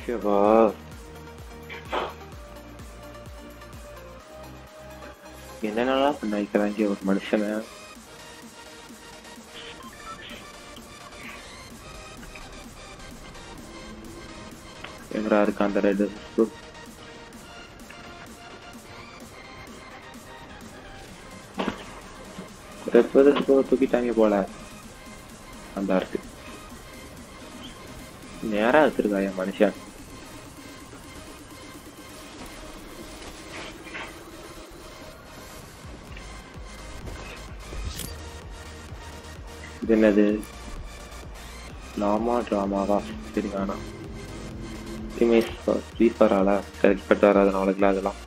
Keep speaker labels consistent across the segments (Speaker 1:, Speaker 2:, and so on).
Speaker 1: சிவா என்னென்னலாம் பண்ண வைக்கிறாங்க ஒரு மனுஷனை எங்கடா இருக்கு அந்த ரெட் ரெப்பது தூக்கிட்டாங்க போல அந்த இருக்கு நேரா வச்சிருக்கா என் மனுஷன் இது என்னது லாமா ட்ராமாவா சரி வேணாம் இமேஜ் ஃப்ரீ ஃபயரால செலக்ட் பண்ணிட்டு வராதனால அதெல்லாம்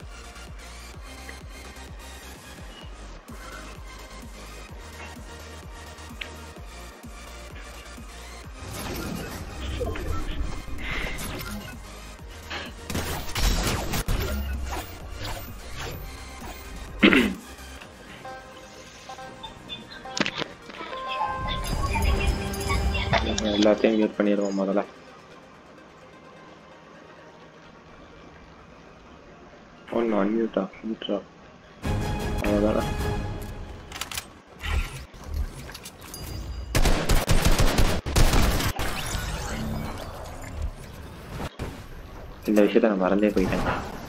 Speaker 1: நம்ம எல்லாத்தையும் மியூட் பண்ணிடுவோம் முதல்ல ஒன்று அன்மியூட்டா மியூட்ரா அவ்வளோதானே இந்த விஷயத்த நான் மறந்தே போயிட்டேன்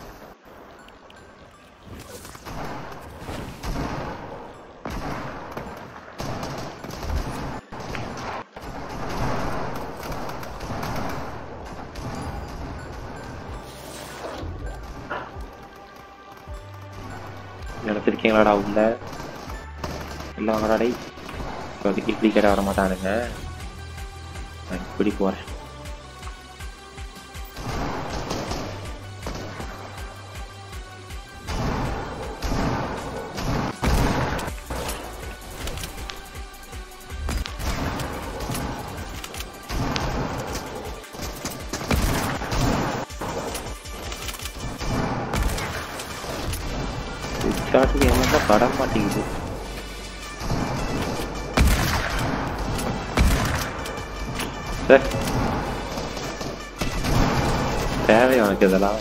Speaker 1: நினச்சிருக்கீங்களாடா உள்ள இல்லை வாங்கடாடை இப்போதைக்கு இப்படி கடை வர மாட்டானுங்க நான் இப்படி போகிறேன் ஷாட்டுக்கு ஏமாந்தா பட மாட்டேங்குது சார் தேவை உனக்கு இதெல்லாம்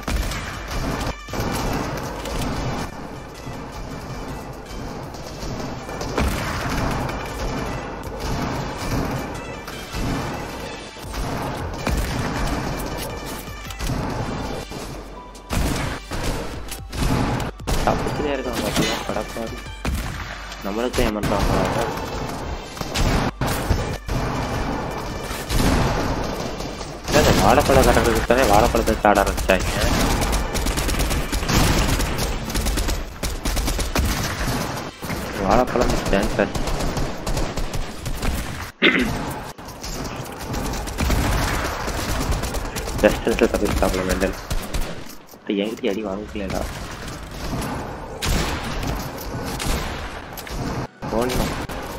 Speaker 1: தப்பிச்சுட்டே இருக்கான் பாத்தியா படப்பாரு நம்மளுக்கு ஏமாற்றாங்க இந்த வாழைப்பழம் கட்டுறதுக்கு தானே வாழைப்பழத்தை சாட ஆரம்பிச்சாங்க வாழைப்பழம் கேன்சர் ஜஸ்ட் தப்பிச்சாப்ல மெண்டல் என்கிட்ட அடி வாங்கிக்கலடா போடணும்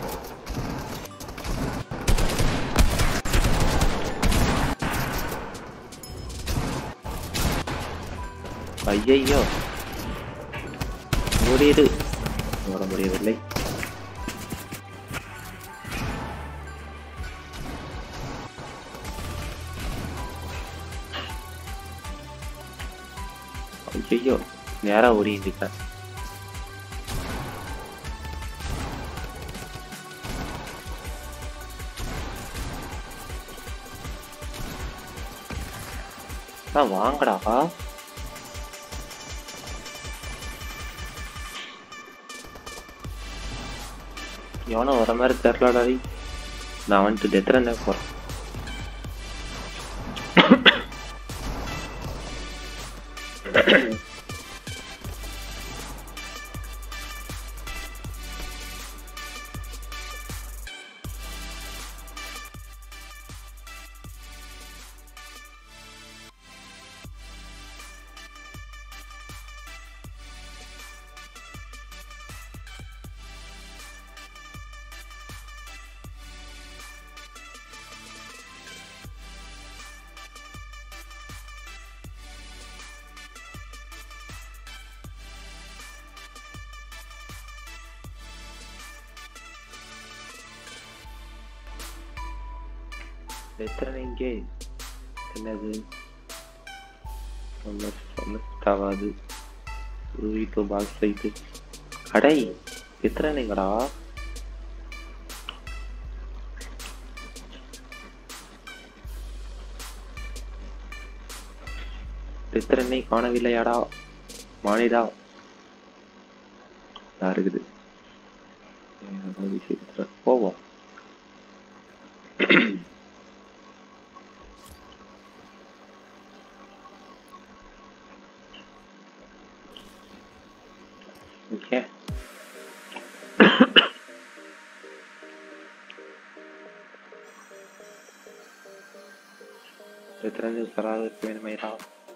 Speaker 1: ஐயையோ முடியுது ஓட முடியவில்லை ஐயோ நேரா ஓடிட்டு ஆ வாங்கடா எவனும் வர மாதிரி தெரிலடா டேய். நான் வந்துட்டு டெத் ரன்னே போறேன் டெத் ரன் எங்கே என்னது ஒன்று ஒன்று தவாது ஒரு வீட்டு பாக்ஸ் ஃபைட்டு அடை எத்தனை நீங்கடா சித்திரனை காணவில்லையாடா மானிடா இதா இருக்குது போவோம் ஓகே சித்திரஞ்சு சராது வேணுமைடா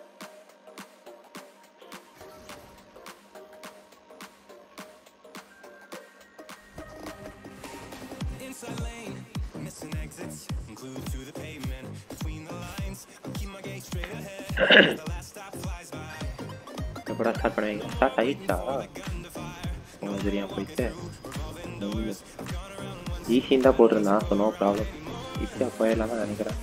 Speaker 1: எப்படா ஸ்டார்ட் பண்ணுவீங்க ஸ்டார்ட் ஆயிடுச்சா உங்களுக்கு தெரியாம போயிட்டு ஈஸின்னு தான் போட்டிருந்தான் ஸோ நோ ப்ராப்ளம் ஈஸியாக போயிடலாம் தான் நினைக்கிறேன்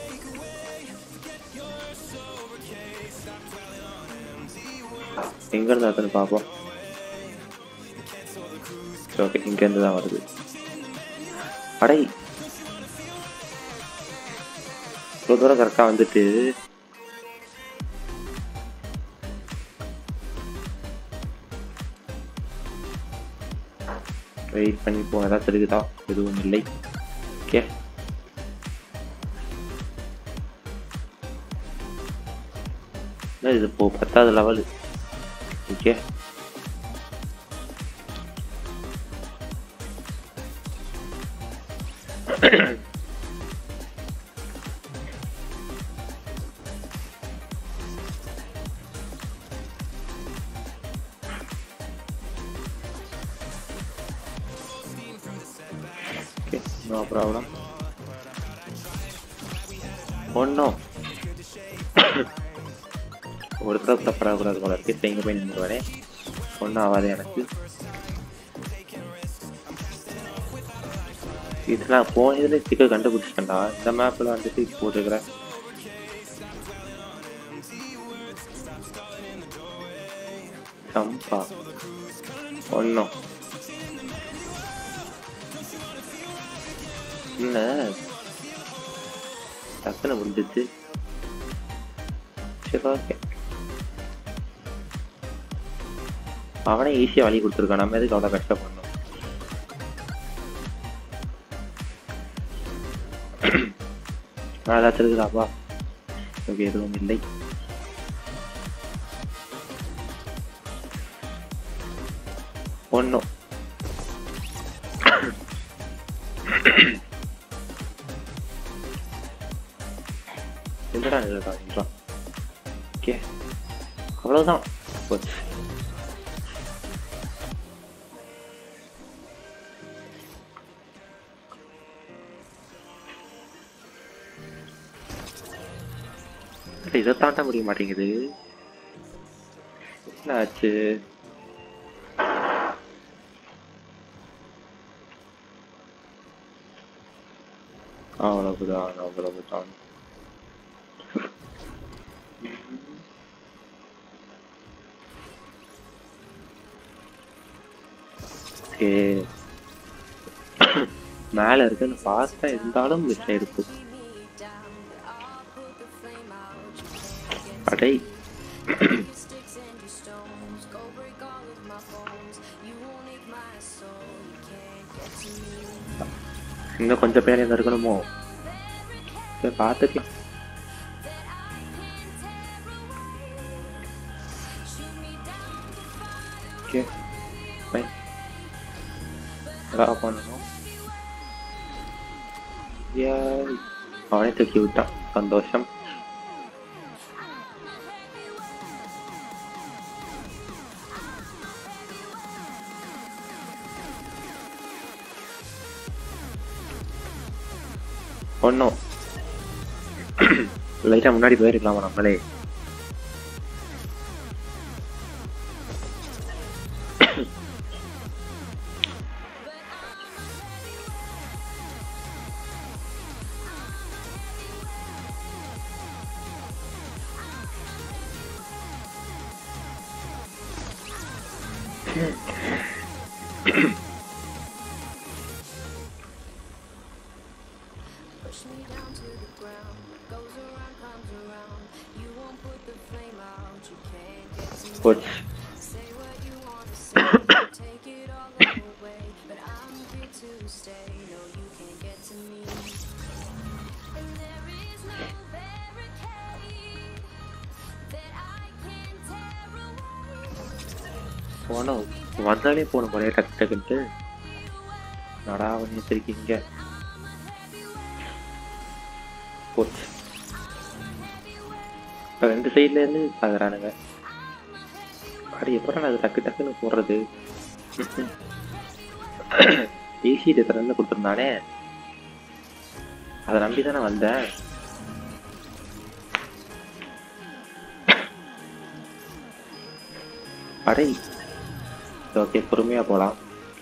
Speaker 1: எங்கேருந்து அதுன்னு பார்ப்போம் ஓகே இங்கேருந்து தான் வருது அடை இவ்வளோ தூரம் கரெக்டாக வந்துட்டு வெயிட் பண்ணி போ ஏதாச்சும் இருக்குதா எதுவும் இல்லை ஓகே இது இப்போ பத்தாவது level okay Okay, no problem. ஒன்றும் ஒரு தடவை கூட பரவக்கூடாது போல இருக்கு இப்போ இங்கே போய் நின்றுவானே ஒன்றும் ஆகாது எனக்கு இது நான் போனதுல சிக்கல் கண்டுபிடிச்சிட்டேன்டா இந்த மேப்பில் வந்துட்டு போட்டுருக்கிறேன் சம்பா ஒன்றும் என்ன டக்குன்னு முடிஞ்சிச்சு சரி ஓகே அவனே ஈஸியாக வழி கொடுத்துருக்கான் நம்ம எதுக்கு அவ்வளோ கஷ்டப்படணும் ஏதாச்சும் இருக்குதாப்பா ஓகே எதுவும் இல்லை ஒன்றும் என்னடா நிலடா ஓகே அவ்வளோதான் போச்சு இதை தாண்ட முடிய மாட்டேங்குது என்ன ஆச்சு அவ்வளவுதான் அவ்வளவுதான் ஓகே மேல இருக்குன்னு பார்த்தா இருந்தாலும் மிஸ் ஆயிருக்கு அடை இன்னும் கொஞ்சம் பேர் எங்க இருக்கணுமோ சரி பார்த்துக்கலாம் ஓகே ஃபைன் அதான் பண்ணணும் ஏய், அவனே தூக்கி விட்டான் சந்தோஷம் ஒன்றும் லைட்டாக முன்னாடி போயிருக்கலாமா நம்மளே
Speaker 2: Push me down to the ground. Goes around, comes around. You won't put the flame out. You can't get to me.
Speaker 1: போச்சு
Speaker 2: Say what you want to say. Take it all away. But I'm here to stay. No, you can't get to me. And there is no barricade that I can tear away.
Speaker 1: போனோம் வந்தாலே போகணும் போலே டக்கு டக்குன்ட்டு நடா பண்ணி வச்சிருக்கீங்க போச்சு இப்போ ரெண்டு சைட்ல இருந்து பார்க்குறானுங்க அடி எப்பறம் அது டக்கு டக்குன்னு போடுறது ஏசி திறந்து கொடுத்துருந்தானே அதை நம்பி தானே வந்தேன் அடை ஓகே பொறுமையா போலாம்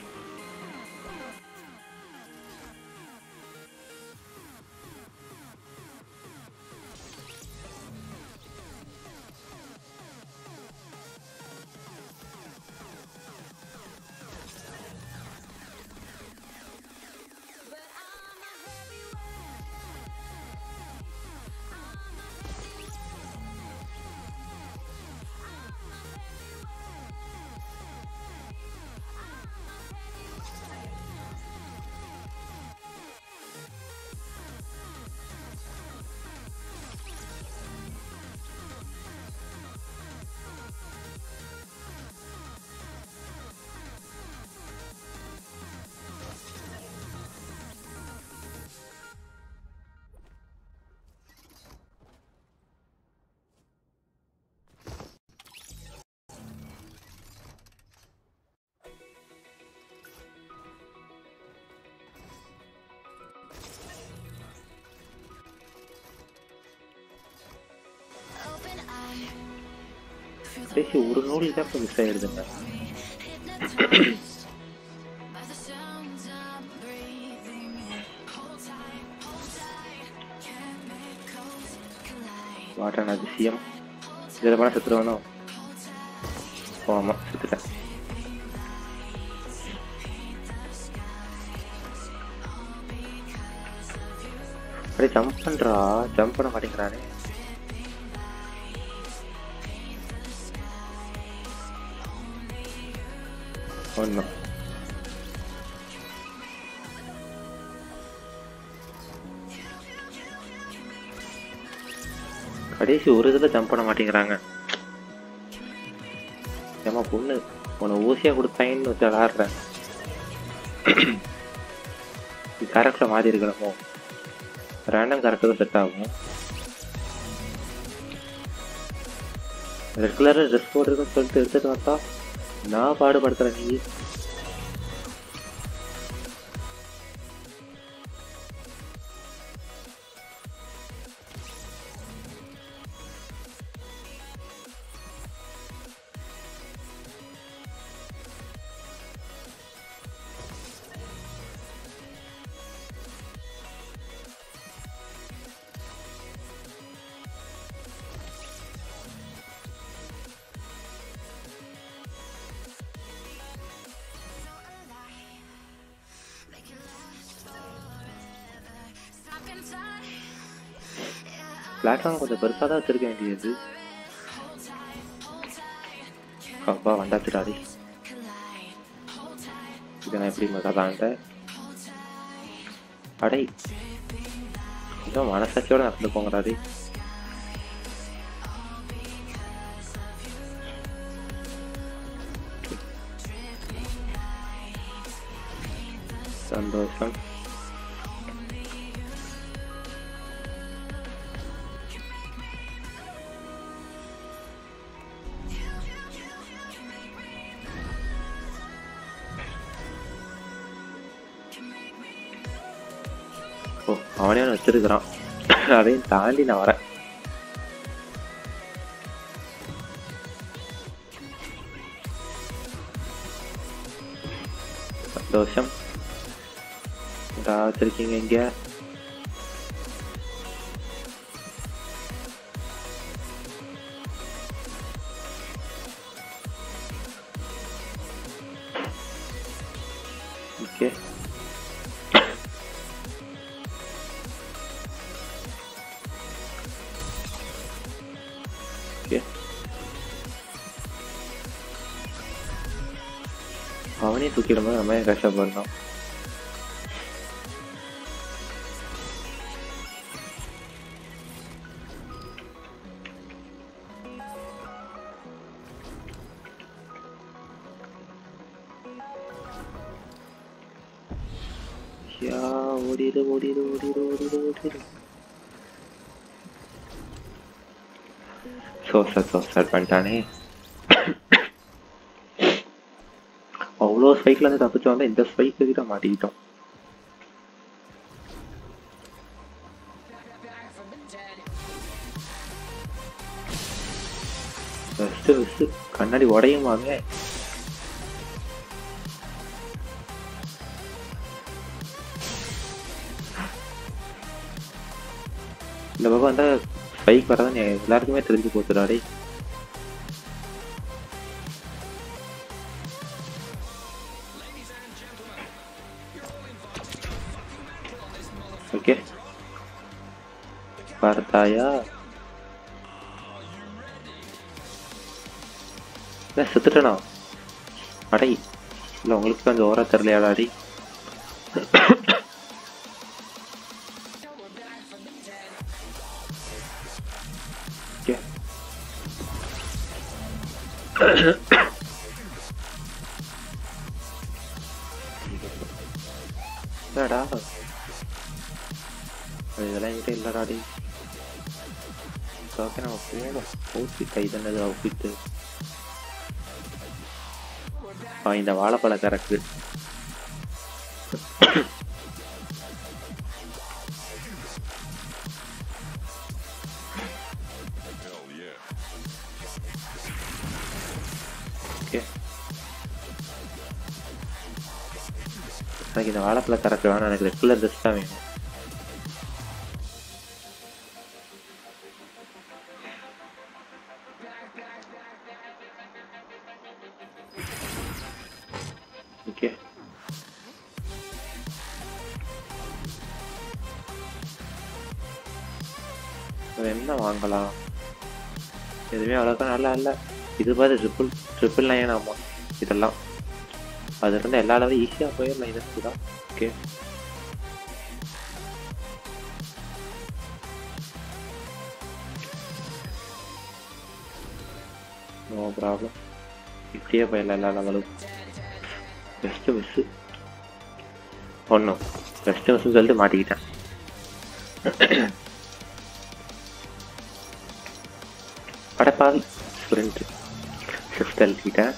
Speaker 2: Open eye. Feel the
Speaker 1: கடைசி ஒரு நூல் தான் இப்போ மிஸ் ஆயிடுதுங்க
Speaker 2: hypnotized by the sounds I'm breathing in. Hold tight, hold tight. Chemicals collide.
Speaker 1: வாட்டான அதிசயம் இதில் பண்ண செத்துருவானோ ஓ ஆமாம் செத்துட்டேன் அப்படியே ஜம்ப் பண்றா ஜம்ப் பண்ண மாட்டேங்கிறானே ஒன்றும் கடைசி ஒரு இதில் ஜம்ப் பண்ண மாட்டேங்கிறாங்க ஏமா பொண்ணு உன்னை ஊசியாக கொடுத்தாங்கன்னு வச்சு விளாடுறேன் கேரக்டர் மாறி இருக்கணுமோ ரேண்டம் கேரக்டரும் செட் ஆகும் ரெட் கலர் ட்ரெஸ் போட்டுருக்குன்னு சொல்லிட்டு எடுத்துட்டு வந்தா நான் பாடுபடுத்துறேன் நீ
Speaker 2: Stuck inside.
Speaker 1: பிளாட்ஃபார்ம் கொஞ்சம் பெருசாக தான் வச்சிருக்க வேண்டியது அப்பா வந்தாச்சுடாடி இதை நான் எப்படி மசாதான்ட்ட அடை கொஞ்சம் மனசாட்சியோட நடந்து போங்கடாடி சந்தோஷம் ஓ அவனே ஒன்று வச்சிருக்கிறான் அதையும் தாண்டி நான் வரேன் சந்தோஷம் இதா வச்சிருக்கீங்க இங்க ஓகே ஓகே அவனே தூக்கிடும்போது நம்ம ஏன் கஷ்டப்படணும் யா ஓடிடு ஓடிடு ஓடிடு ஓடிடு ஓடிடு சோ சார் சோ சார் பண்ணிட்டானே அவ்வளோ ஸ்பைக்ல இருந்து தப்பிச்சு வந்தா இந்த ஸ்பைக்கு கிட்ட மாட்டிக்கிட்டோம் ஃபர்ஸ்ட் ஃபர்ஸ்ட் கண்ணாடி உடையும் வாங்க இந்த பக்கம் வந்தா ஸ்பைக் வரதான் எல்லாருக்குமே தெரிஞ்சு போச்சுடாடே ஓகே பார்த்தாயா என்ன செத்துட்டனா அடை இல்லை உங்களுக்கு கொஞ்சம் ஓரா தெரியலையாடா அடி ஓகே என்னடா அது இதெல்லாம் என்கிட்ட இல்லடா டி ஓகே நம்ம போவோம் அவுட்ஃபிட் கைதன்னது அவுட்ஃபிட்டு ஆ இந்த வாழைப்பழ கறக்கு ஓகே எனக்கு இந்த வாழைப்பழ கறக்கு வேணாம் எனக்கு ரெகுலர் ட்ரெஸ் தான் வேணும் ஓகே அது என்ன வாங்கலாம் எதுவுமே அவ்வளோக்கா நல்லா இல்லை இது பார்த்து ட்ரிபிள் ட்ரிபிள் நைன் ஆமாம் இதெல்லாம் அது இருந்தால் எல்லா அளவும் ஈஸியாக போயிடலாம் இதற்கு தான் ஓகே நோ ப்ராப்ளம் இப்படியே போயிடலாம் எல்லா லெவலும் பெஸ்ட்டு மிஸ்ஸு ஒன்றும் பெஸ்ட்டு மிஸ்ஸுன்னு சொல்லிட்டு மாட்டிக்கிட்டேன் படப்பாவி ஸ்ப்ரிண்ட் ஷிஃப்ட் அழுத்திட்டேன்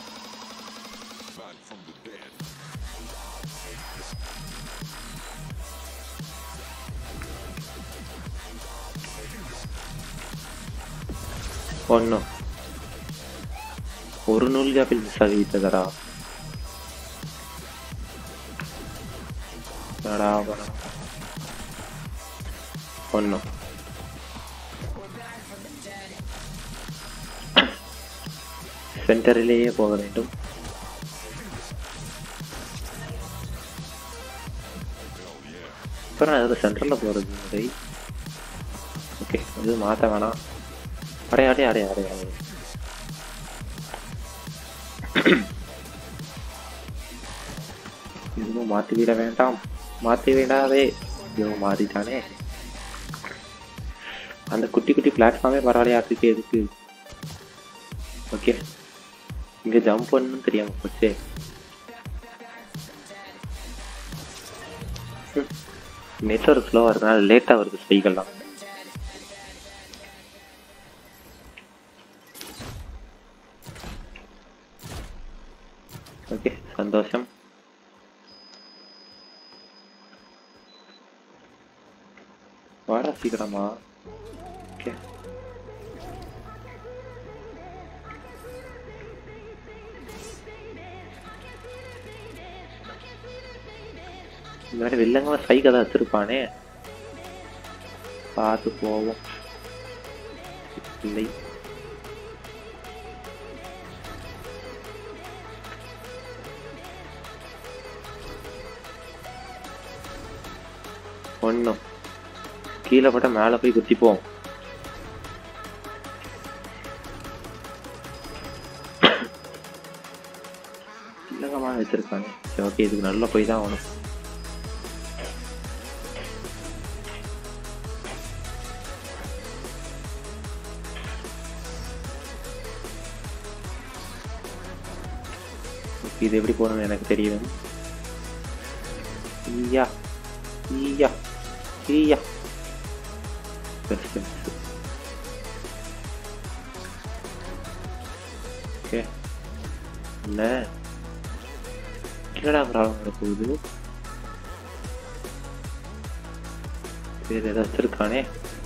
Speaker 1: ஒன்றும் ஒரு நூல் கேப்பில் மிஸ் ஆகிவிட்டதடா என்னடா பண்ணணும் ஒன்றும் சென்டரிலேயே போக வேண்டும் அப்புறம் அதில் சென்டரில் போகிறது முறை ஓகே இது மாற்ற வேணாம் அடே அடே அடே அடே அடே இதுவும் மாற்றிவிட வேண்டாம் மாற்றி விடாதே இதுவும் மாறிட்டானே அந்த குட்டி குட்டி பிளாட்ஃபார்மே பரவாயில்லையாட்டுக்கு எதுக்கு ஓகே இங்கே ஜம்ப் பண்ணணும் தெரியாம போச்சே நெட்ஒர்க் ஸ்லோவாக இருக்கனால லேட்டாக வருது ஸ்பைக்கெல்லாம் ஓகே சந்தோஷம் வாடா சீக்கிரமா ஓகே இந்த மாதிரி வில்லங்க ஸ்பைக் தான் வச்சிருப்பானே பார்த்து போவோம் இல்லை ஒன்றும் கீழே போட்டா மேலே போய் குத்திப்போம் இல்லங்கம்மா வச்சிருக்காங்க சரி ஓகே இதுக்கு நல்லா போய் தான் ஆகணும் Okay, இது எப்படி போகணும்னு எனக்கு தெரியும் ஈயா ஈயா ஈயா பெருசு பெருசு ஓகே என்ன என்னடா ப்ராப்ளம் நடக்குது வேற ஏதாச்சும் இருக்கானே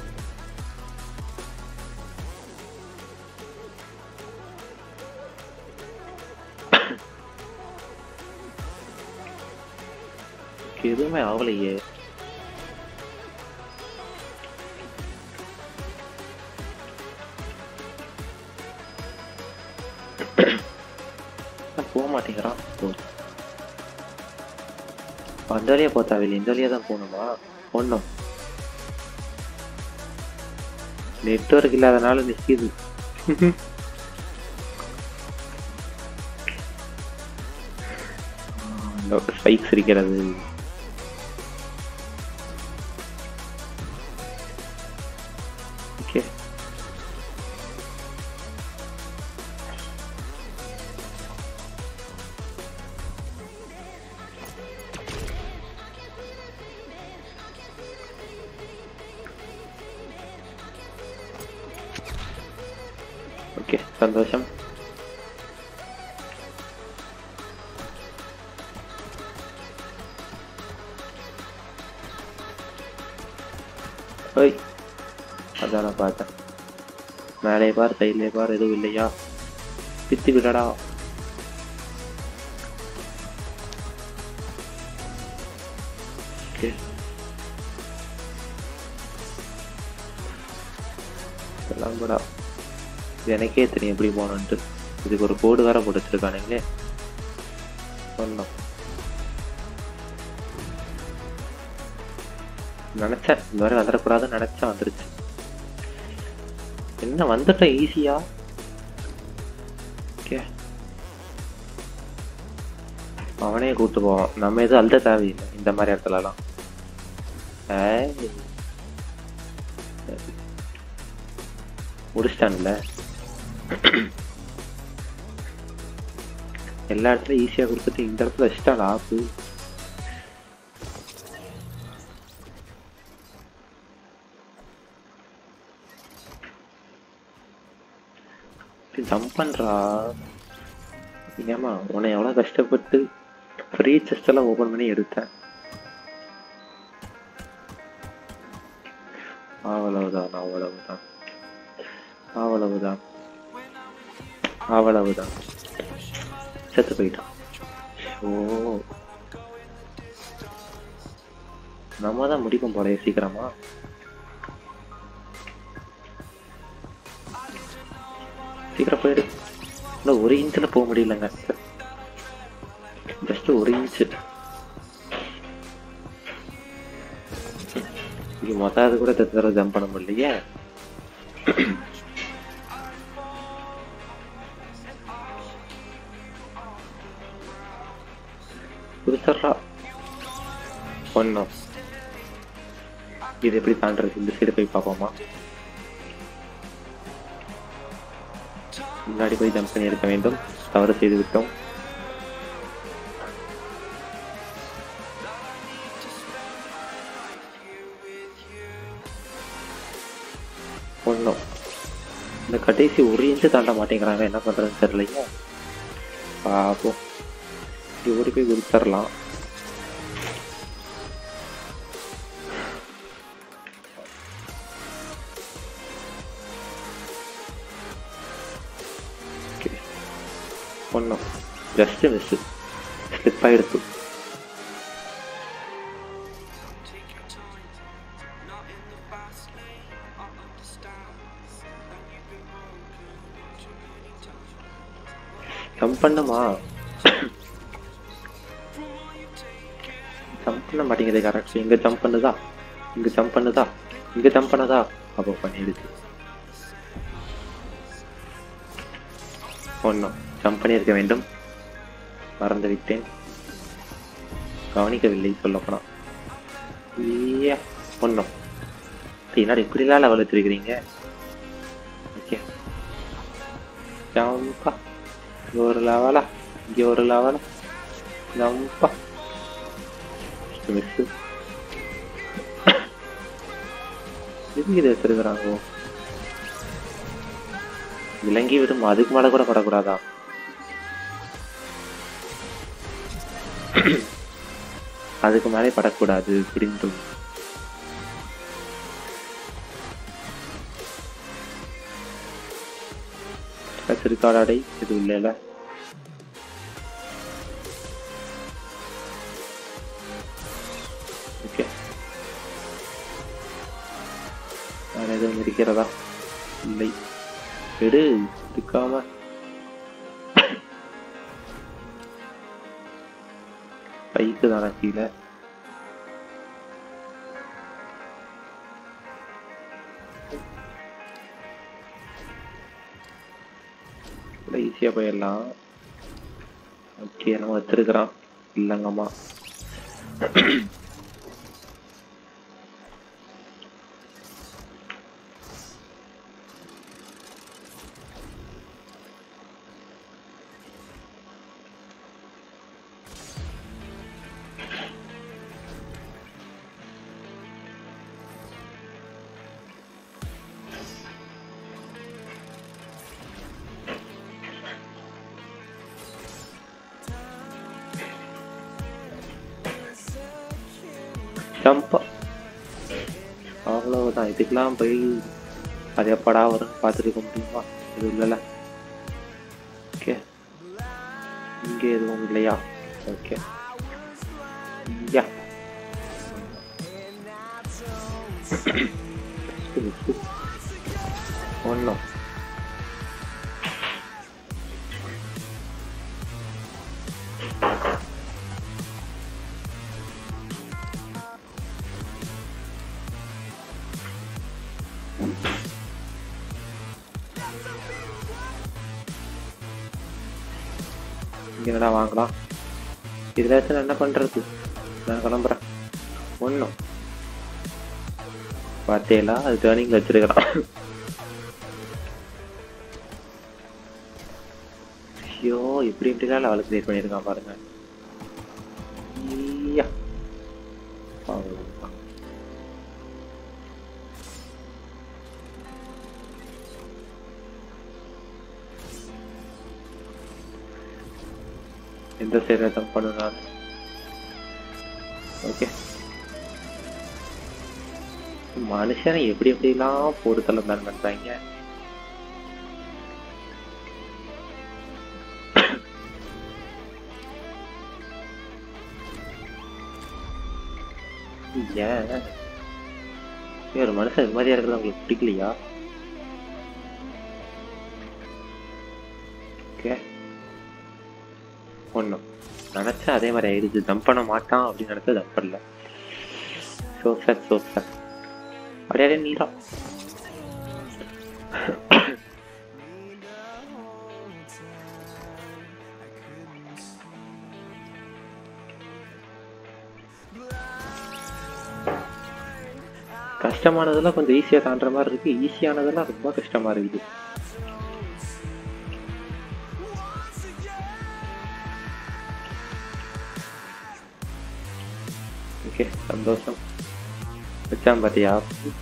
Speaker 1: எதுவுமே ஆகலையே நான் போக மாட்டேங்கிறான் போ. அந்த வழியா போக தேவையில்லை இந்த வழியா தான் போகணுமா ஒன்றும் நெட்ஒர்க் இல்லாதனால நிற்கிது ஸ்பைக்ஸ் இருக்கிறது ஓகே ஓகே சந்தோஷம் ஓய் அதான் நான் பார்த்தேன் மேலே பார் சைட்லேயே பார் எதுவும் இல்லையா பித்து விடடா ஓகே எல்லாம் கூட இது எனக்கே தெரியும் எப்படி போகணுன்ட்டு இதுக்கு ஒரு கோடு வேற போட்டு வச்சிருக்கானுங்களே சொன்னோம் நினைச்சேன் இந்த மாதிரி வந்துடக்கூடாதுன்னு நினைச்சேன் வந்துருச்சு என்ன வந்துட்டேன் ஈஸியா ஓகே அவனே கூட்டு போவான் நம்ம எதுவும் அழுத தேவையில்லை இந்த மாதிரி இடத்துலலாம் ஏய். முடிச்சிட்டான்ல எல்லா இடத்துலயும் ஈஸியா கொடுத்துட்டு இந்த இடத்துல வச்சிட்டான் ஆப்பு ஜம்ப் பண்றா ஏமா உன்னை எவ்வளவு கஷ்டப்பட்டு ஃப்ரீ செஸ்ட் எல்லாம் ஓபன் பண்ணி எடுத்தேன் அவ்வளவுதான் அவ்வளவுதான் அவ்வளவுதான் அவ்வளவுதான் செத்து போயிட்டான் ஓ நம்ம தான் முடிப்போம் போல சீக்கிரமா சீக்கிரம் போயிடு இன்னும் ஒரு இன்ச்சில் போக முடியலங்க ஜஸ்ட் ஒரு இன்ச்சு இது மொத்தாது கூட தத்து தடவை ஜம்ப் பண்ண முடியலையே புதுசரா ஒன்றும் இது எப்படி தாண்டறது இந்த சைடு போய் பார்ப்போமா முன்னாடி போய் ஜம்ப் பண்ணி எடுக்க வேண்டும் தவறு செய்து விட்டோம் ஒன்றும் இந்த கடைசி ஒரு இன்ச்சு தாண்ட மாட்டேங்கிறாங்க என்ன பண்றதுன்னு தெரியலையா பாப்போம் இப்படி ஓடி போய் கொடுத்துடலாம் ஒன்றும் ஜஸ்ட் மிஸ் ஸ்லிப் ஆயிடுச்சு ஜம்ப் பண்ணுமா ஜம்ப் பண்ண மாட்டேங்குது கரெக்ட் எங்க ஜம்ப் பண்ணுதா இங்க ஜம்ப் பண்ணுதா இங்க ஜம்ப் பண்ணதா அப்போ பண்ணிடுச்சு ஒன்றும் ஜம்ப் பண்ணியிருக்க வேண்டும் மறந்து விட்டேன் கவனிக்கவில்லை சொல்லப்போனா ஐயா ஒன்றும் என்னடா இப்படிலாம் லெவல் வச்சிருக்கிறீங்க ஓகே ஜம்பா இங்க ஒரு லெவலா இங்க ஒரு லெவலா ஜம்பா மிஸ் எதுக்கு இதை வச்சிருக்கிறாங்க விலங்கி விடும் அதுக்கு மேல கூட படக்கூடாதா அதுக்கு மேலே படக்கூடாது புரிந்தும் வச்சிருக்காடாடை இது இல்லைல ஓகே வேற எதுவும் இருக்கிறதா இல்லை எடு இருக்காம பைக்கு தானே கீழே ஈஸியாக போயிடலாம் ஓகே நம்ம வச்சிருக்கிறோம் இல்லைங்கம்மா ஜம்பா அவ்வளவுதான் இதுக்கெல்லாம் போய் அது எப்படா வரும் பார்த்துருக்க முடியுமா இது இல்லைல்ல ஓகே இங்கே எதுவும் இல்லையா ஓகே யா ஒன்றும் இங்க என்னடா வாங்கலாம் இதுல வச்சு நான் என்ன பண்றது நான் கிளம்புறேன் ஒண்ணும் பார்த்தேலா அது டேர்னிங்ல வச்சிருக்கிறான் ஐயோ இப்படி இப்படிலாம் லெவல் கிரியேட் பண்ணியிருக்கான் பாருங்க ஐயா. அவ்வளவுதான். எந்த சைடு தான் பண்ணுறான் ஓகே மனுஷனை எப்படி எப்படிலாம் போடுதல பிளான் பண்றாங்க ஏன் ஏன் ஒரு மனுஷன் இது மாதிரியா இருக்கிறது உங்களுக்கு பிடிக்கலையா ஓகே ஒன்றும் நினச்சா அதே மாதிரி ஆயிடுச்சு ஜம்ப் பண்ண மாட்டான் அப்படின்னு நினச்சா ஜம்ப் பண்ணல சோ சார் சோ சார் அப்படியே நீரம் கஷ்டமானதெல்லாம் கொஞ்சம் ஈஸியாக தாண்டுற மாதிரி இருக்கு ஈஸியானதெல்லாம் ரொம்ப கஷ்டமா இருக்குது ஓகே சந்தோஷம் வச்சான் பாத்தியா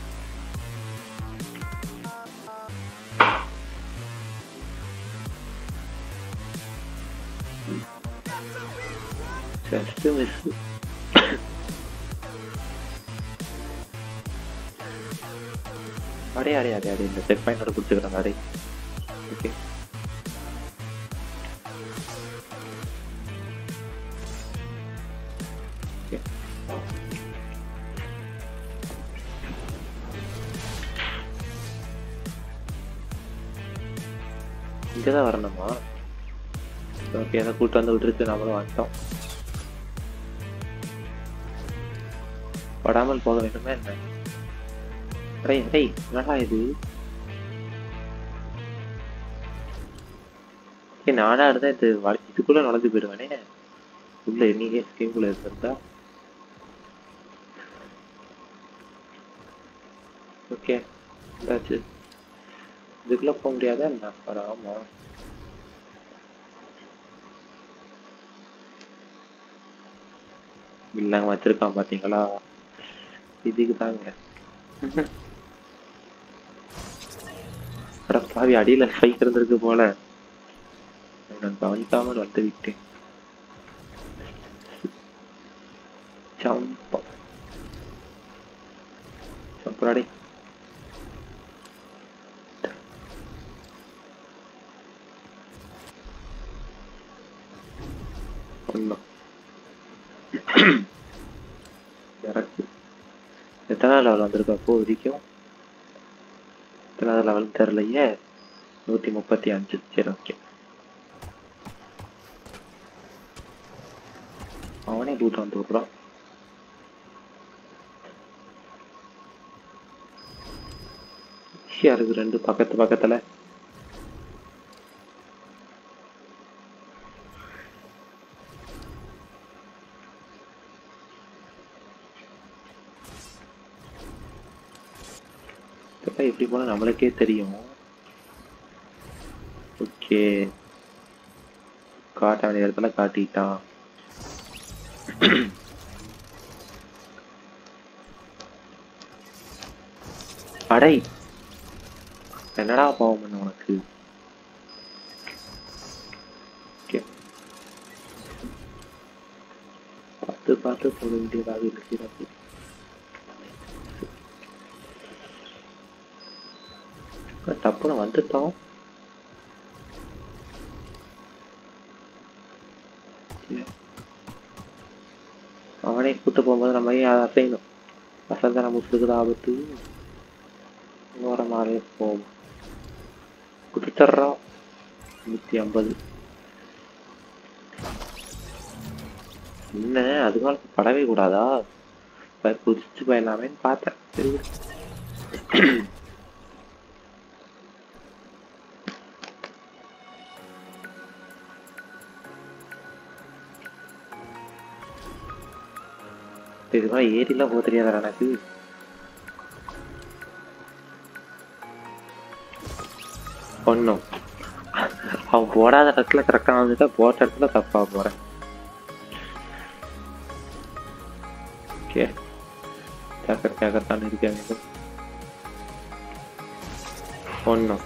Speaker 1: ஜஸ்ட் மிஸ் அடே அடே அடே அடே இந்த செக் பாயிண்டோட கொடுத்துக்கிறேன் அடே ஓகே ஓகே இங்கே தான் வரணுமா ஓகே அதை கூட்டு வந்து விட்டுருச்சு நம்மளும் வந்துட்டோம் படாமல் போக வேண்டுமே என்ன டேய் டேய் என்னடா இது ஏய், நானா இருந்தா இது வ- இதுக்குள்ள நுழைஞ்சு போயிடுவேனே உள்ள நீங்க ஸ்கீம்குள்ள இருந்தா ஓகே இதாச்சு இதுக்குள்ள போக முடியாதா என்ன அட, ஆமா இல்லங்க வச்சிருக்கான் பாத்தீங்களா இதுக்கு தாங்க அட பாவி அடியில ஸ்பைக் இருந்திருக்கு போல நான் கவனிக்காமல் வந்து விட்டேன் சம்பா சம்பராடி ஒன்றும் இறக்கு எத்தனை லெவல் வந்திருக்கா அப்போ வரைக்கும் எத்தனாவது லெவல் தெரிலையே நூற்றி முப்பத்தி அஞ்சு சரி ஓகே அவனே கூட்டம் வந்து விட்றான் ஈஸியாக இருக்கு ரெண்டு பக்கத்து பக்கத்தில் இதெல்லாம் எப்படி போனா நம்மளுக்கே தெரியும் ஓகே காட்ட வேண்டிய இடத்துல காட்டிட்டான் அடை என்னடா பாவம் பண்ண உனக்கு ஓகே பார்த்து பார்த்து போட வேண்டியதாக இருக்கிறது டப்புன்னு வந்துட்டோம் அவனே கூட்டு போகும்போது நம்ம ஏன் அதை அசையணும் அசந்த நம்ம உசுருக்கு ஆபத்து ஓரமாகவே போவோம் குடிச்சிட்றோம் நூற்றி ஐம்பது என்ன அது மேலே படவே கூடாதா இப்ப குதிச்சு போயிடலாமேன்னு பார்த்தேன் சரி விடு. இது மாதிரி ஏரிலாம் போக தெரியாதா எனக்கு ஒன்றும் அவன் போடாத இடத்துல கரெக்டாக வந்துட்டா போட்ட இடத்துல தப்பா போறேன் ஓகே ஜாக்கிரதையாகத்தான் இருக்க வேண்டும் ஒன்றும்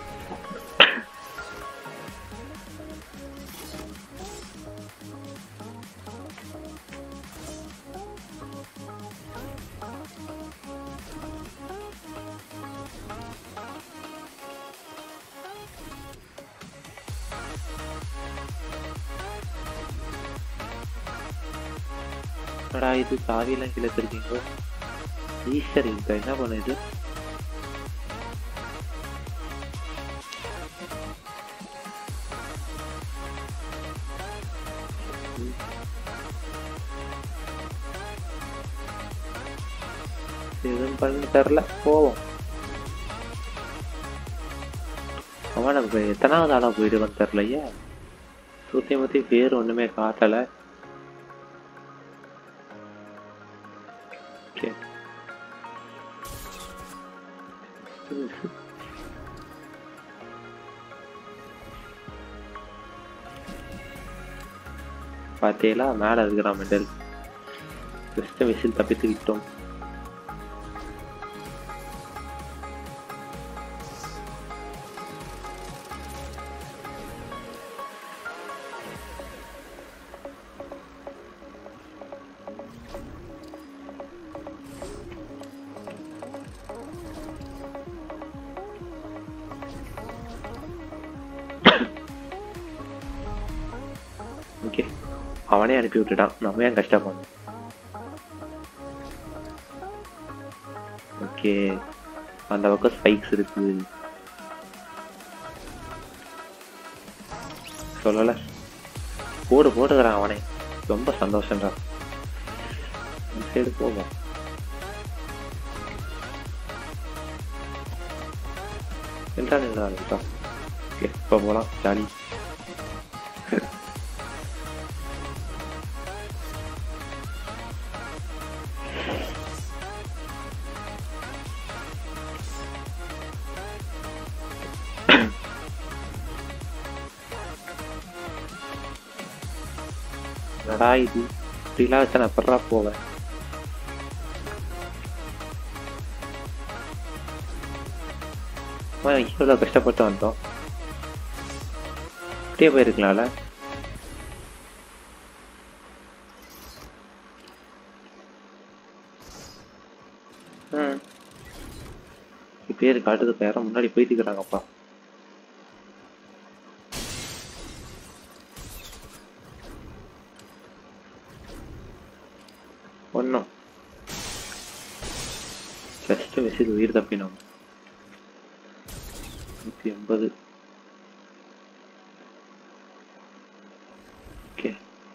Speaker 1: என்னடா இது சாவியெல்லாம் கீழே வச்சிருக்கீங்க ஈஸ்டர் இப்போ என்ன பண்ணுது ம். எதுவும் பண்ண தெரில போவோம் அவன் நம்ம எத்தனாவது ஆளா போயிடுவான்னு தெரிலையே சுத்தி முத்தி பேர் ஒண்ணுமே காட்டல ஓகே பார்த்தீங்களா மேலே இருக்கிற மெடல் ஜஸ்ட் மிஷில் தப்பித்து விட்டோம் ஓகே அவனே அனுப்பி விட்டுட்டான் நம்ம ஏன் கஷ்டப்படணும் ஓகே அந்த பக்கம் ஸ்பைக்ஸ் இருக்கு சொல்லல போடு போட்டுக்கிறான் அவனே ரொம்ப சந்தோஷம்டா இந்த சைடு போவோம் நின்றா நின்றா நின்றா ஓகே இப்போ போகலாம் ஜாலி என்னடா இது இப்படிலாம் வச்சா நான் எப்படா போவேன் இவ்வளோ கஷ்டப்பட்டு வந்தோம் அப்படியே போயிருக்கலாம்ல ம் பேர் காட்டுது பேர முன்னாடி போயிட்டு இருக்கிறாங்கப்பா ஒன்றும் ஜஸ்ட் மெசேஜ் உயிர் தப்பினோம் நூற்றி எண்பது ஓகே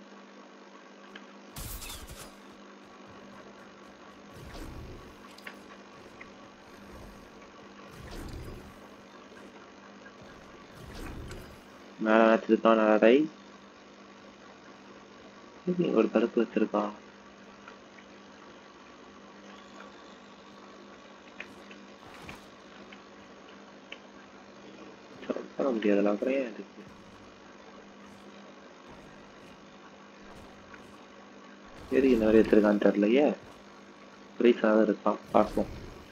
Speaker 1: மேலே வச்சிருக்கான் நடை ஒரு தடுப்பு வச்சிருக்கான் பண்ண முடியாதுல அப்புறம் ஏன் இருக்கு சரி இந்த மாதிரி எடுத்திருக்கான்னு தெரியலையே பிரைஸாக இருக்கான் பார்ப்போம்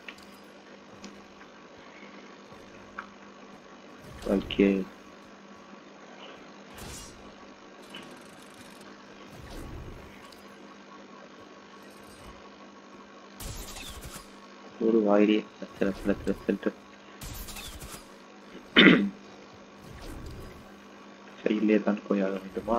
Speaker 1: ஓகே ஒரு வாயிலே பிரச்சனை பிரச்சனை பிரச்சனை சைட்லேயே தான் போய் ஆக வேண்டுமா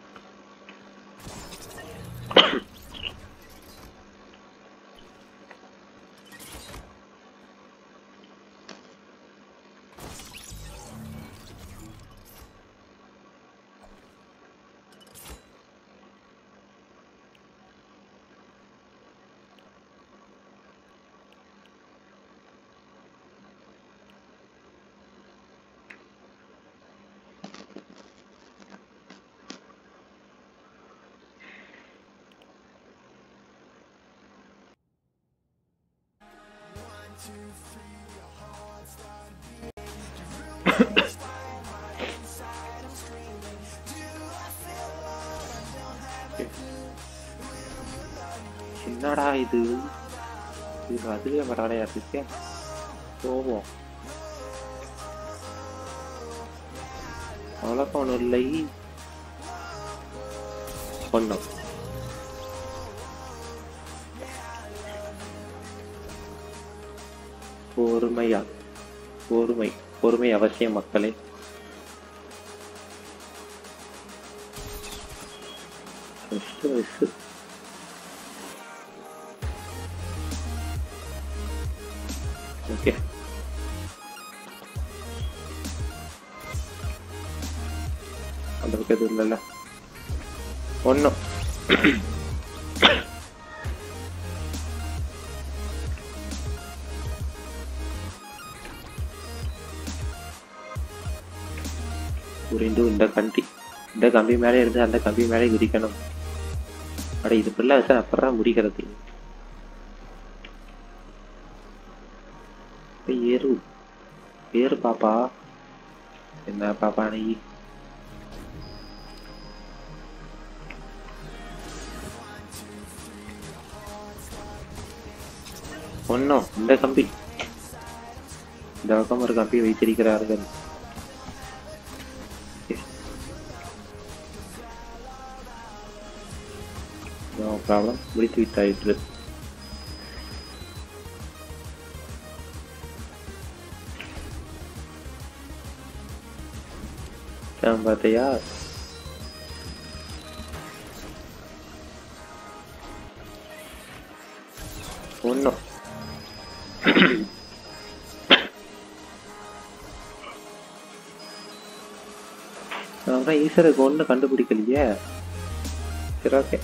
Speaker 1: என்னடா இது இது அதுவே பரவாயில்லையா இருக்கு போவோம் அவ்வளோக்கா ஒன்றும் இல்லை ஒன்றும் பொறுமையா பொறுமை பொறுமை அவசியம் மக்களே ஃபஸ்ட்டு வயசு ஓகே அந்த பக்கம் எதுவும் இல்லைல்ல ஒன்றும் புரிந்து இந்த கண்டி இந்த கம்பி மேலே இருந்து அந்த கம்பி மேலே குதிக்கணும் அட இது பிள்ளை வச்சா அப்புறம் முடிக்கிறது போய் ஏறு ஏறு பாப்பா என்ன பாப்பா நீ ஒன்றும் இந்த கம்பி இந்த பக்கம் ஒரு கம்பி வைத்திருக்கிறார்கள் நோ ப்ராப்ளம் முடித்து விட்டாயிற்று சாம் பார்த்தையா ஒன்றும் அதான் ஈஸ்வருக்கு ஒன்றும் கண்டுபிடிக்கலையே சரி ஓகே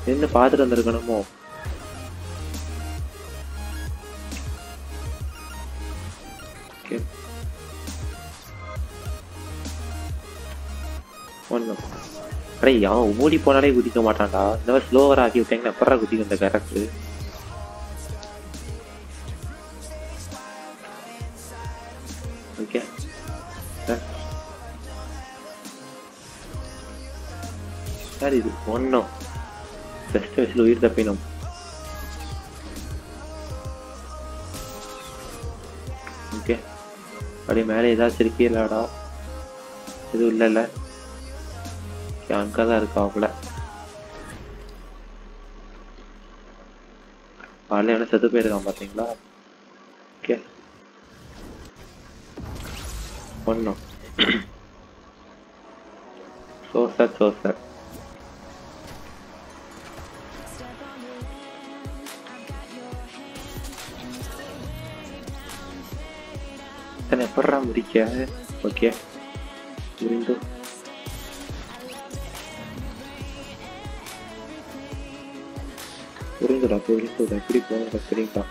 Speaker 1: நின்று பார்த்துட்டு வந்திருக்கணுமோ ஓகே ஒன்றும் அடே அவன் ஓடி போனாலே குதிக்க மாட்டான்டா இந்த மாதிரி ஸ்லோவர் ஆக்கி விட்டாங்கன்னா எப்படா குதிக்கும் இந்த கேரக்டர் ஓகே சார் இது ஒன்றும் பெஸ்ட் வயசில் உயிர் தப்பினோம் ஓகே அப்படியே மேலே ஏதாச்சும் இருக்கீங்களாடா எதுவும் இல்லைல்ல அங்கே தான் இருக்கா அவங்கள அதில் என்ன செத்து போயிருக்கான் பார்த்தீங்களா ஓகே ஒன்றும் சோ சார் சோ சார் இத்தனை எப்படா முடிக்க ஓகே புரிந்து புரிந்துடா புரிந்துடா எப்படி போகணும் புரியுதா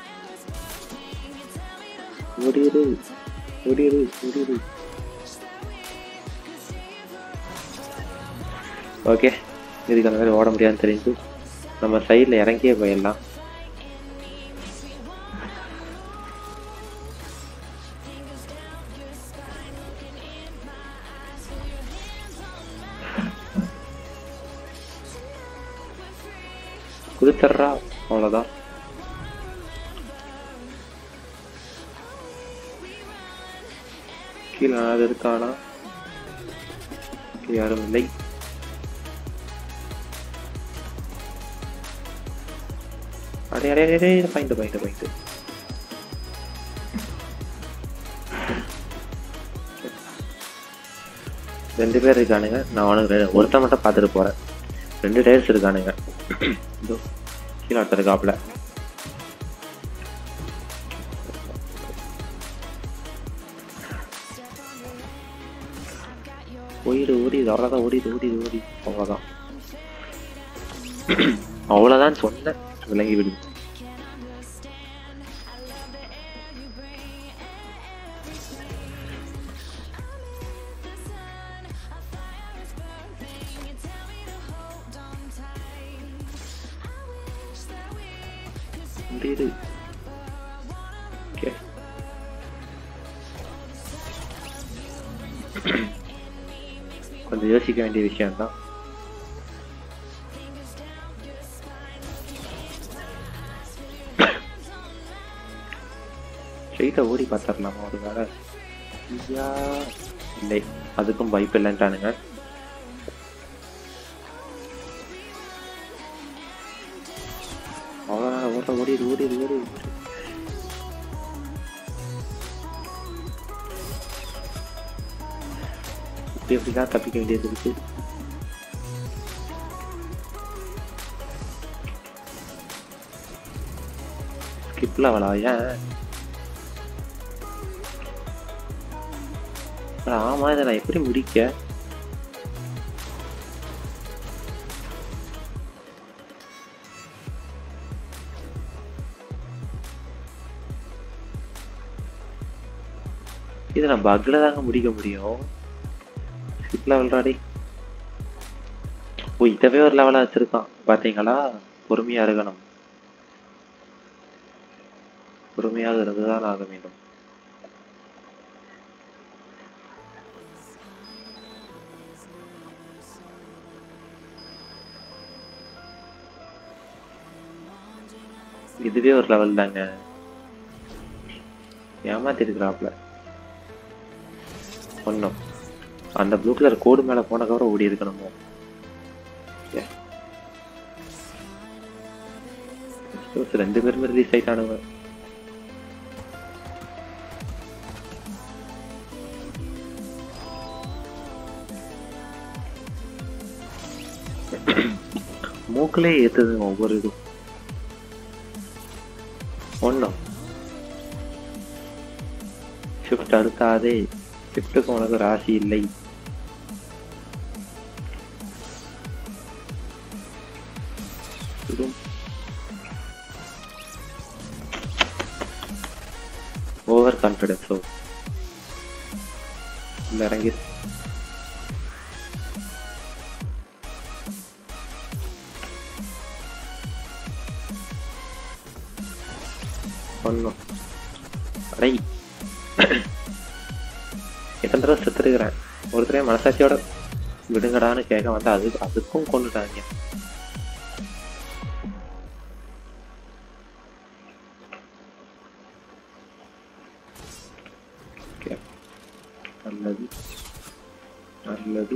Speaker 1: ஓடிடு ஓடிடு ஓடிடு ஓகே இதுக்கு அந்த மாதிரி ஓட முடியாதுன்னு தெரிஞ்சு நம்ம சைடில் இறங்கியே போயிடலாம் குதித்தர்றா அவ்வளோதான் கீழே யாராவது இருக்கானா கீழே யாரும் இல்லை அடே அடே அடே பாயிண்ட் பாயிண்ட் பாயிண்ட் ரெண்டு பேர் இருக்கானுங்க நான் அவனுக்கு ரெ- ஒருத்தன் மட்டும் பார்த்துட்டு போறேன் ரெண்டு டயர்ஸ் இருக்கானுங்க இதோ கீழே ஒருத்தர் இருக்காப்புல ஓடிடு ஓடிடு அவ்வளோதான் ஓடிடு ஓடிடு ஓடி அவ்வளோதான் அவ்வளோதான் சொன்னேன் விளங்கி விடு முடியுது ஓகே கொஞ்சம் யோசிக்க வேண்டிய விஷயம்தான் ஸ்ட்ரெயிட்டாக ஓடி பார்த்துடலாமா ஒரு வேலை ஐயா இல்லை அதுக்கும் பைப் இல்லைன்ட்டானுங்க அவ்வளோதான் ஓட்ட ஓடிடு ஓடிடு ஓடிடு இப்படி எப்படி தான் தப்பிக்க வேண்டியது இருக்கு ஸ்கிப் லெவலா ஏன் அட, ஆமா இதை நான் எப்படி முடிக்க இதை நான் பக்ல தாங்க முடிக்க முடியும் ஸ்கிப் லெவல் ராடி ஓ இதவே ஒரு லெவலா வச்சிருக்கான் பாத்தீங்களா பொறுமையா இருக்கணும் பொறுமையாக இருந்துதான் ஆக வேண்டும் இதுவே ஒரு லெவல் தாங்க ஏமாத்திருக்கிறாப்ல ஒன்றும் அந்த ப்ளூ கலர் கோடு மேல போனக்கப்புறம் ஓடி இருக்கணுமோ Yeah. Stores ரெண்டு பேருமே ரிலீஸ் ஆயிட்டானுங்க மூக்கிலே ஏத்துதுங்க ஒவ்வொரு இதுவும் ஒன்றும் ஷிஃப்ட் அழுத்தாதே ஷிஃப்ட்டுக்கு உனக்கு ராசி இல்லை ஓவர் கான்ஃபிடன்ஸ் ஸோ இல்லை இறங்கி ஒன்றும் அடை எத்தனை தடவை செத்துருக்கிறேன் ஒருத்தரே மனசாட்சியோட விடுங்கடான்னு கேட்க வந்தா அது அதுக்கும் கொண்டுட்டாங்க Okay. நல்லது நல்லது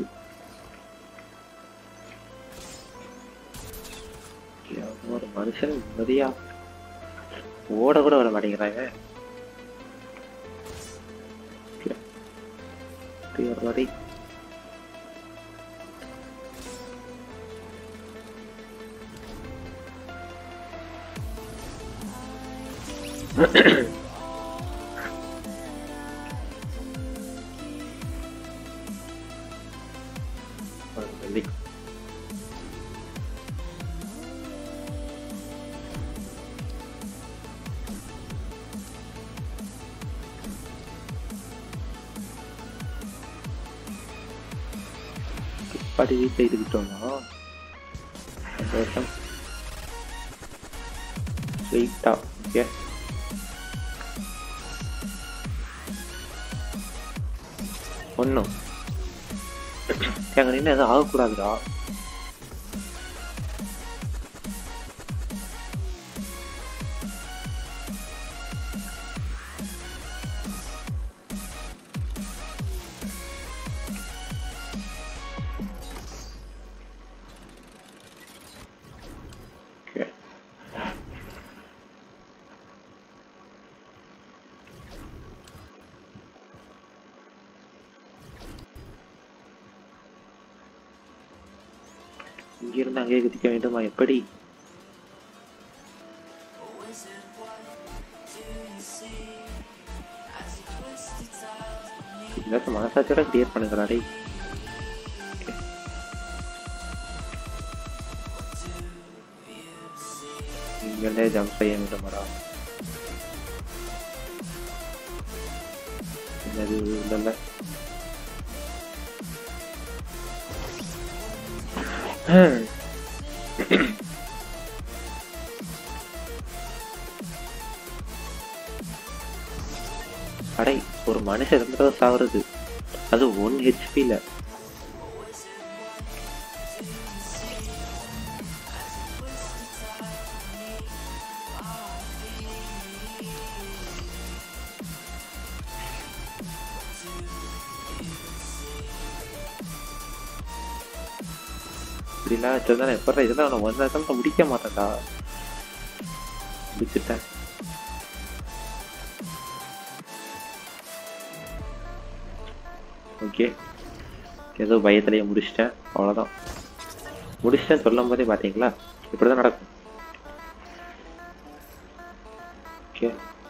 Speaker 1: Okay, அவன் ஒரு மனுஷன் நிம்மதியா ஓட கூட வர மாட்டேங்கிறாங்க Okay. இப்படி ஒரு மாதிரி ஒரு வெள்ளி. துப்பாடி வீட்டில் இருக்கிட்டோமா சந்தோஷம் ஸ்வீட்டா ஓகே ஒன்றும் எங்க நின்று எதுவும் ஆகக்கூடாதுடா Okay. இங்கிருந்து அங்கே குதிக்க வேண்டுமா எப்படி ஏதாச்சும் மனசாட்சியோட கிளியர் பண்ணுங்கடா டேய் Okay. இங்கிருந்தே ஜம்ப் செய்ய வேண்டுமாடா என்னது இல்லைல்ல ஹம். அடை ஒரு மனுஷன் இருந்தது சாகுறது அது ஒன் ஹெச்பில இப்படிலாம் வச்சிருந்தா எப்படா இதெல்லாம் அவனை ஒன் நேரத்தில் முடிக்க மாட்டேன்டா முடிச்சுட்டேன் ஓகே ஏதோ பயத்திலேயே முடிச்சிட்டேன் அவ்வளோதான் முடிச்சிட்டேன் சொல்லும் போதே பார்த்தீங்களா இப்படி தான் நடக்கும் ஓகே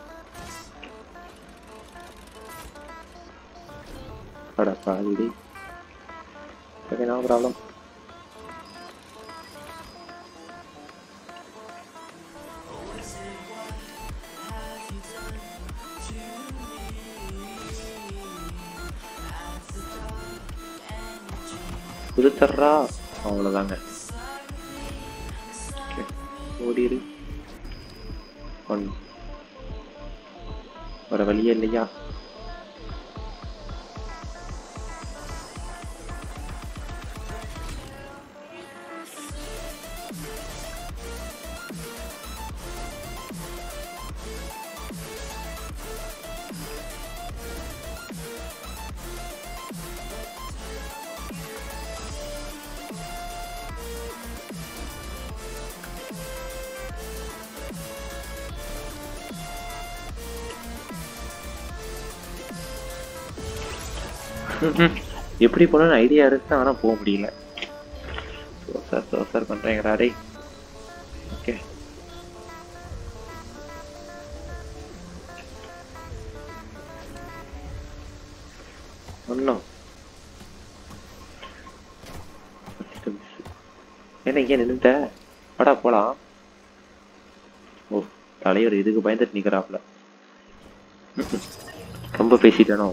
Speaker 1: அடா பாதி ஓகே நோ ப்ராப்ளம் குதித்தர்றா அவ்வளோதாங்க Okay. ஓடிரு ஒன்று ஒரு வழியே இல்லையா எப்படி போகணும்னு ஐடியா இருக்கு ஆனால் போக முடியல சோசார் சோசார் பண்ணுறேங்கடா டேய் ஓகே ஒன்றும் என்ன இங்கே நின்றுட்ட வாடா போலாம் ஓ தலைவர் இதுக்கு பயந்துட்டு நிற்கிறாப்புல ரொம்ப பேசிட்டேனோ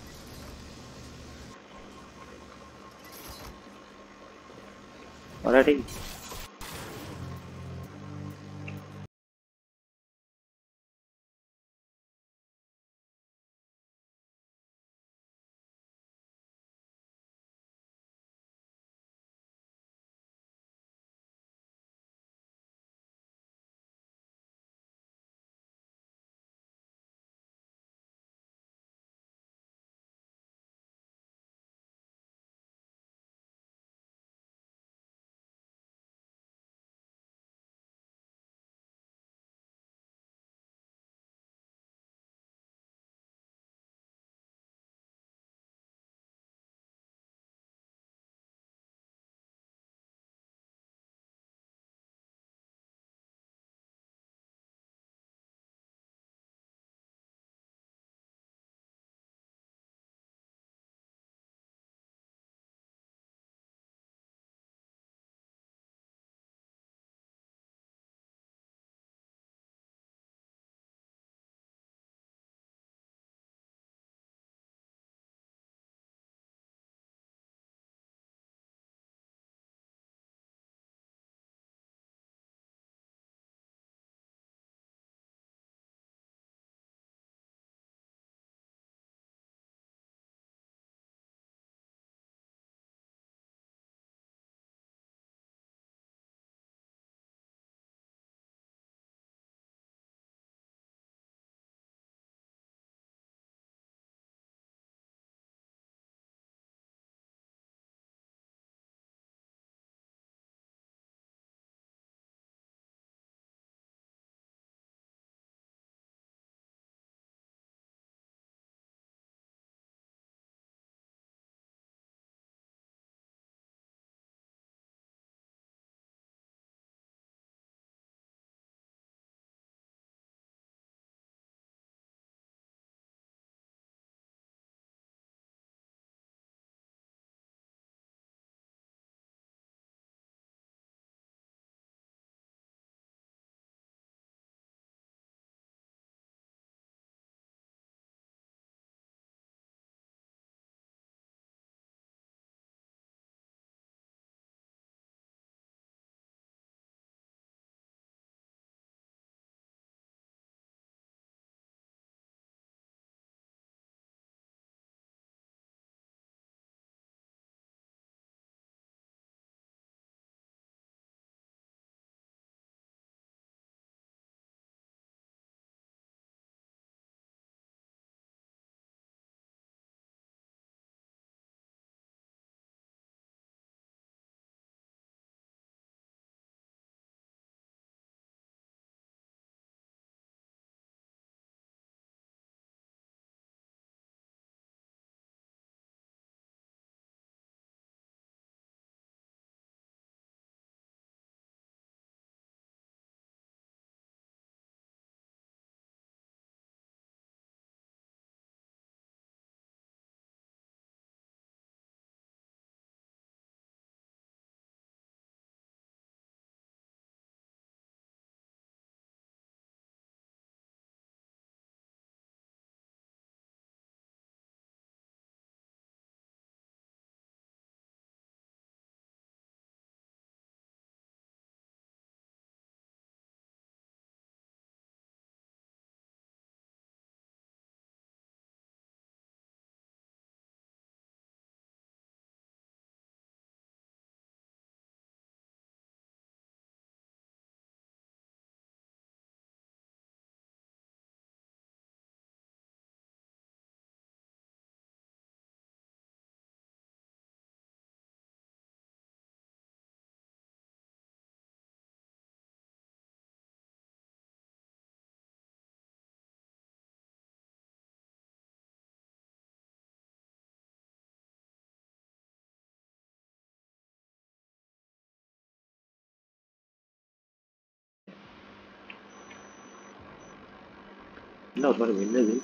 Speaker 1: வராடி என்ன ஒரு மாதிரி மின்னுது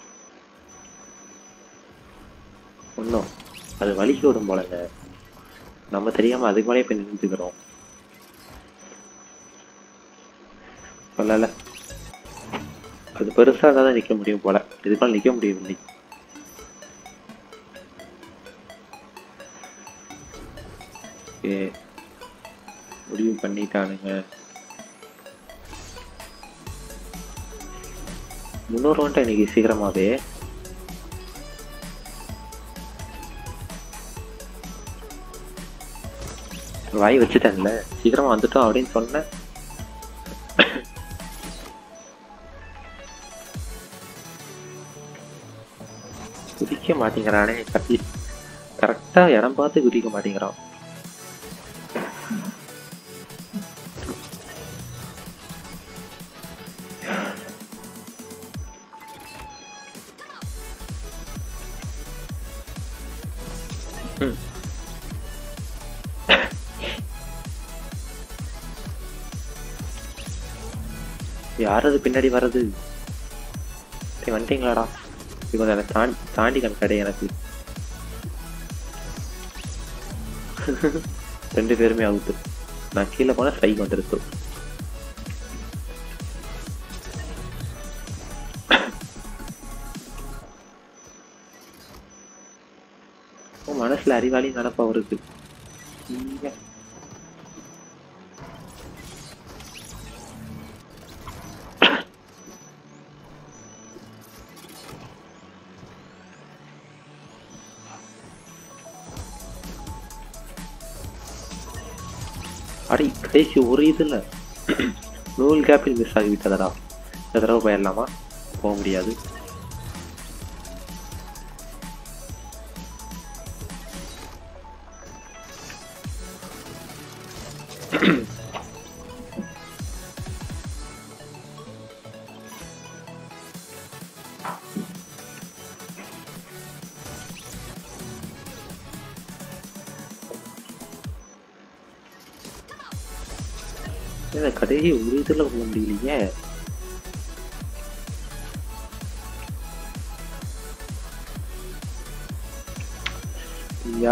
Speaker 1: ஒன்றும் அது வலிக்கு விடும் போலங்க நம்ம தெரியாம அதுக்கு மேலே போய் நின்றுக்கிறோம் சொல்லல அது பெருசாக இருந்தால் தான் நிற்க முடியும் போல இதுக்கெல்லாம் நிற்க முடியவில்லை ஓகே முடிவு பண்ணிட்டானுங்க முந்நூறு வந்துட்டு இன்னைக்கு சீக்கிரமாவே வாய் வச்சுட்டேன்ல சீக்கிரமா வந்துட்டோம் அப்படின்னு சொன்னேன் குதிக்க மாட்டேங்கிறானே கத்தி கரெக்டா இடம் பார்த்து குதிக்க மாட்டேங்கிறான் ம். யார் அது பின்னாடி வர்றது சரி வந்துட்டீங்களாடா இப்போ அதை தாண்டி தாண்டி கடை எனக்கு ரெண்டு பேருமே அவுட்டு நான் கீழே போனா ஸ்ட்ரைக் வந்துருச்சு உன் மனசுல அறிவாளி நடப்பா அவருக்கு இங்க. அடி கடைசி ஒரு இதுல நூல் கேப்பில் மிஸ் ஆகிவிட்டதடா இந்த தடவை போயிடலாமா போக முடியாது இந்த கடைசி ஒரு இதுல போக முடியலையே ஐயா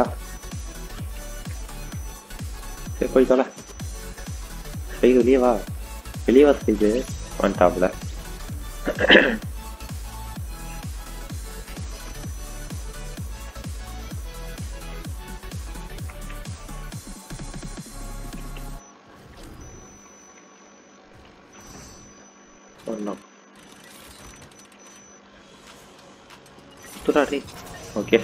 Speaker 1: சரி போய் தொலை ஸ்பைக் வெளியே வா வெளியே வா ஸ்பைக்கு வந்துட்டாப்ல ஒன்றும் சுத்துறாடி ஓகே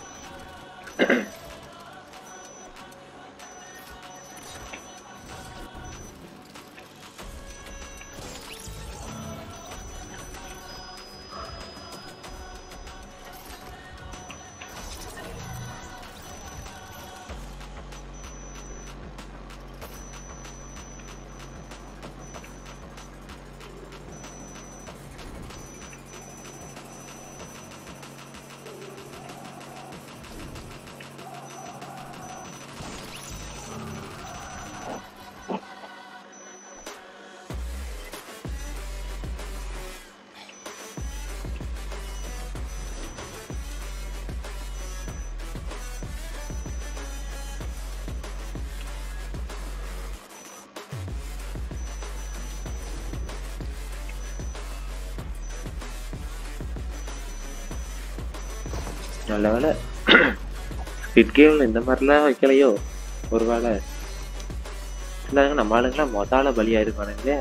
Speaker 1: நல்ல வேலை ஸ்பிட் கேம்ல இந்த மாதிரிலாம் வைக்கலையோ ஒரு வேலை இல்லைங்க நம்ம ஆளுங்களாம் மொதால பலியாயிருப்பானுங்களே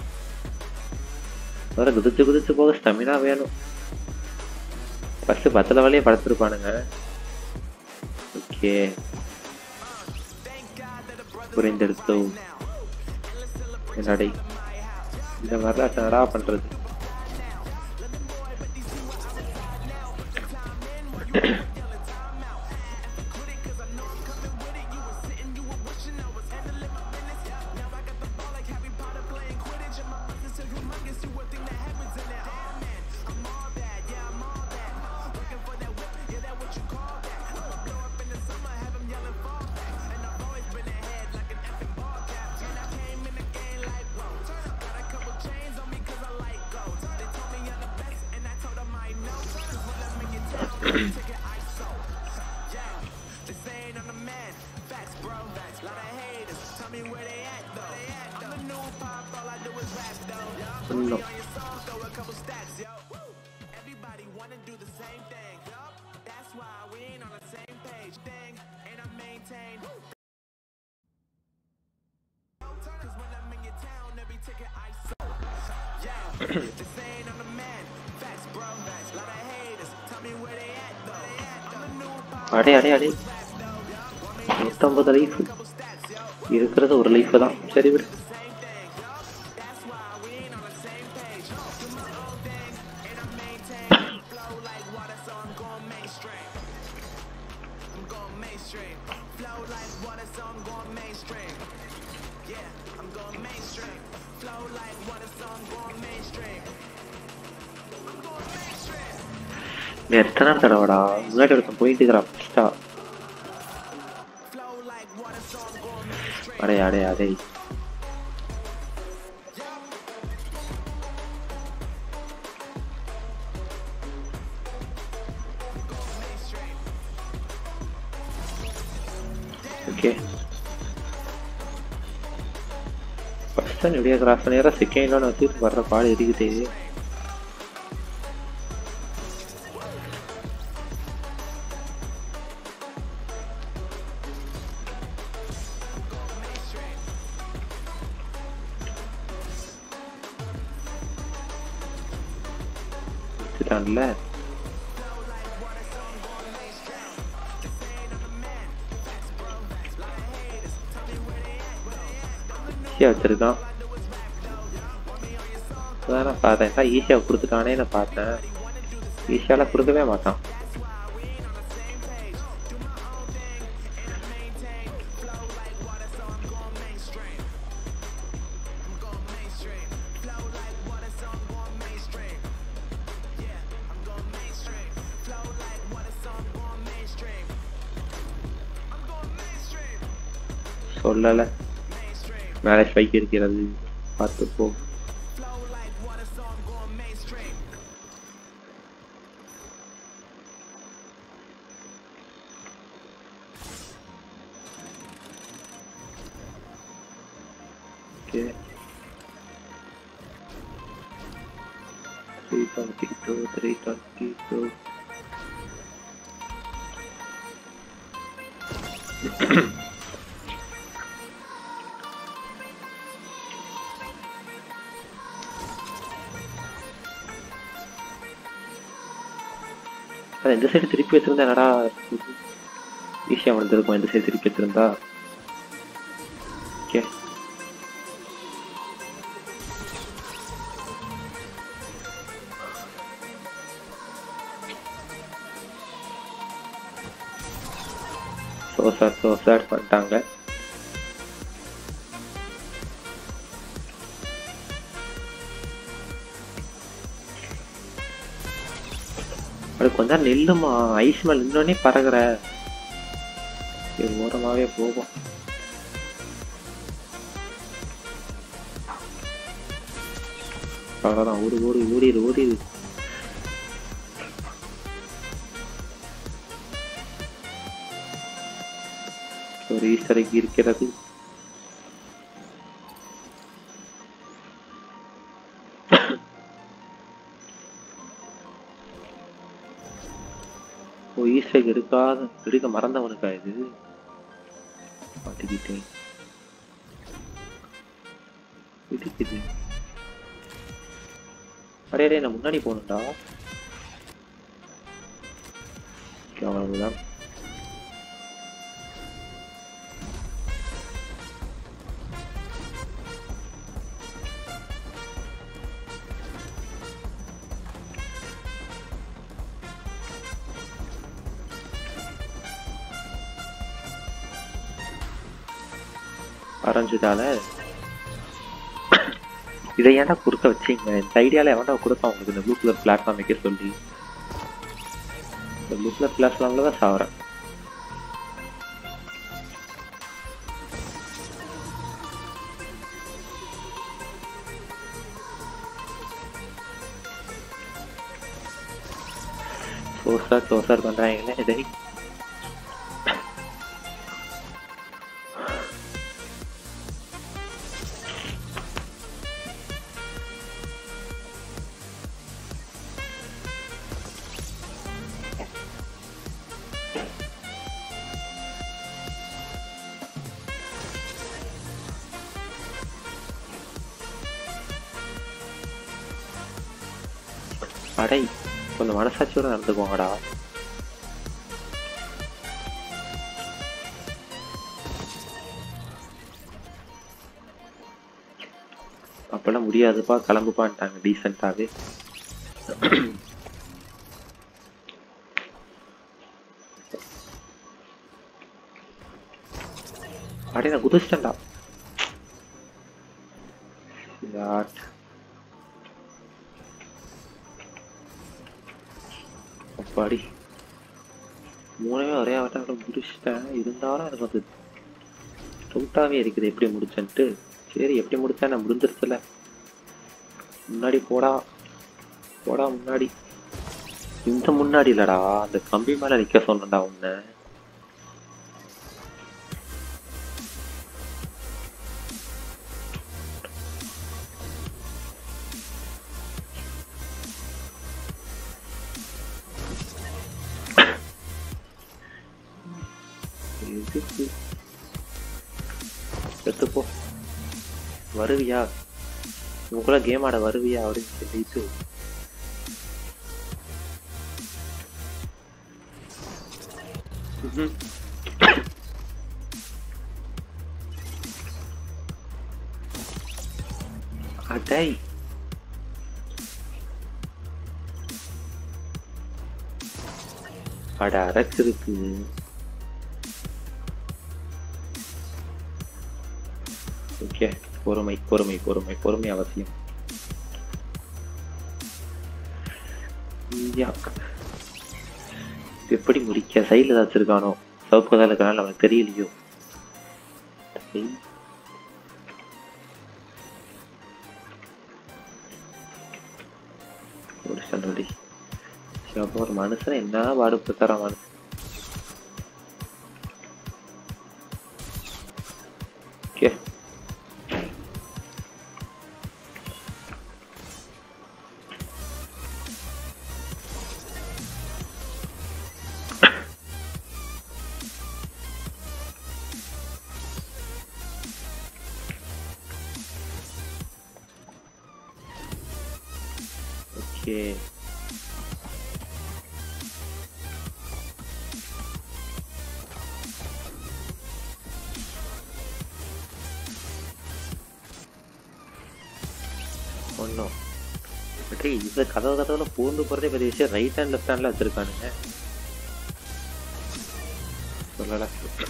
Speaker 1: வேற குதிச்சு குதிச்சு போக ஸ்டெமினா வேணும் ஃபர்ஸ்ட் பத்து லெவலே படுத்திருப்பானுங்க ஓகே புரிந்தெடுத்தோ என்னடை இந்த மாதிரிலாம் என்னடா பண்றது இன்னும்
Speaker 3: couple stats, yo. Everybody wanna do the same thing, yup. That's why we ain't on the same page. Thing, and I maintain. Cause when I'm in your town, every ticket I sold. Yeah, this ain't on the man. Facts, bro. Lot of haters. Tell me where they at, though. I'm the new pop.
Speaker 1: அடே அடே அடே நூற்றம்பது life இருக்கிறது ஒரு life தான் சரி விடு
Speaker 3: Same thing, yup. That's why we ain't on the same page. Do my own thing, and I maintain. Flow like water, so I'm going mainstream. I'm going mainstream. Flow like water, so I'm going mainstream. Yeah, I'm going mainstream. Flow like water, so I'm going mainstream. I'm going mainstream.
Speaker 1: நீ எத்தனை தடவைடா முன்னாடி ஒருத்தன் போயிட்டு இருக்கிறான் ஃபஸ்ட்டா
Speaker 3: Flow like water, so I'm going mainstream.
Speaker 1: அடே அடே அடே okay first time இப்படியே கிராஸ் பண்ணிடுறா செகண்ட் ஒன் வச்சுட்டு வர்ற பாடு இருக்குது வச்சுட்டான்ல ஈஸியாக வச்சிருக்கான் அதான் நான் பார்த்தேன் சார் ஈஸியாக கொடுத்துட்டானே நான் பார்த்தேன் ஈஸியாலாம் கொடுக்கவே மாட்டான் சொல்லலை மேலே ஸ்பைக் இருக்கிறது பார்த்து போ Okay. Three twenty two, three twenty two. அது இந்த சைடு திருப்பி வச்சிருந்தா என்னடா ஈஸியாக வந்திருக்கும் இந்த சைடு திருப்பி வச்சிருந்தா ஓகே ஸோ சார் ஸோ சார் பண்ணிட்டாங்க அது கொஞ்ச நேரம் நில்லுமா ஐஸ் மேல நின்னோடனே பறகுற இது ஓரமாவே போகும் அவ்வளோதான் ஓடி ஓடி ஓடிடு ஓடிடு ஒரு ஈஸ்டரைக்கு இருக்கிறது ஓ ஈஸ்டர் எடுக்காத எடுக்க மறந்தவனுக்கா இது மாட்டிக்கிட்டேன் இடிக்குது அடே அடே நான் முன்னாடி போகணும்டா Okay, அவ்வளவுதான் ஆரம்பிச்சுட்டால இதை ஏன்டா குறுக்க வச்சீங்க இந்த ஐடியால எவன்டா கொடுப்பான் உங்களுக்கு இந்த ப்ளூ கலர் பிளாட்ஃபார்ம் வைக்க சொல்லி இந்த ப்ளூ கலர் பிளாட்ஃபார்ம்ல தான் சாவறேன் சோசார் சோசார் பண்றாங்களே இதை அடை கொஞ்சம் மனசாட்சியோட நடந்துக்கோங்கடா அப்பெல்லாம் முடியாதுப்பா கிளம்புப்பான்ட்டாங்க டீசெண்டாவே அடே நான் குதிச்சிட்டேன்டா யாட் அப்பாடி மூணுமே ஒரே ஆட்டம் முடிச்சிட்டேன் இருந்தாலும் எனக்கு வந்து டவுட்டாகவே இருக்குது எப்படி முடிச்சேன்ட்டு சரி எப்படி முடிச்சேன் நான் முடிஞ்சிருச்சுல முன்னாடி போடா போடா முன்னாடி இந்த முன்னாடி இல்லடா அந்த கம்பி மேல நிக்க சொன்னடா உன்னை எதுக்கு செத்துப்போ வருவியா உங்க கூட கேம் ஆட வருவியா அப்படின்னு சொல்லிட்டு ம்ஹும். அடை அட அரைச்சிருக்கு ஓகே பொறுமை பொறுமை பொறுமை பொறுமை அவசியம் யா. எப்படி முடிக்க சைடில் ஏதாச்சும் இருக்கானோ சவுப்பு கலர் இருக்கனால அவனுக்கு தெரியலையோ ஐய். முடிச்சிட்டான் ரெடி அப்போ ஒரு மனுஷன் என்ன பாடுபடுத்துறான் மனுஷன் ஓகே ஓகே ஒன்றும் பற்றி இந்த கதவு கதவுல பூந்து போகிறதே பெரிய விஷயம் ரைட் ஹேண்ட் லெஃப்ட் ஹேண்டில் வச்சுருக்கானுங்க சொல்லலை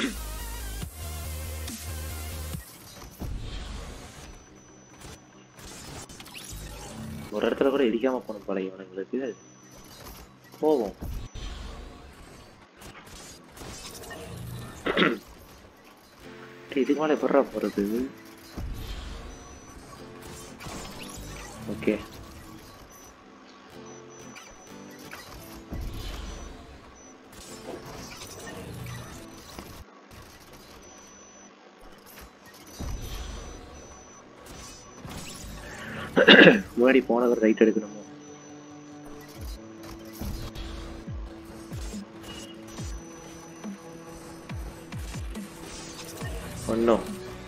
Speaker 1: ஒரு இடத்துல கூட இடிக்காம போகணும் போல இவனுங்களுக்கு போவோம் டேய், இதுக்கு மேலே எப்படா போகிறது ஓகே முன்னாடி போனவர் ரைட் எடுக்கணுமோ ஒன்றும்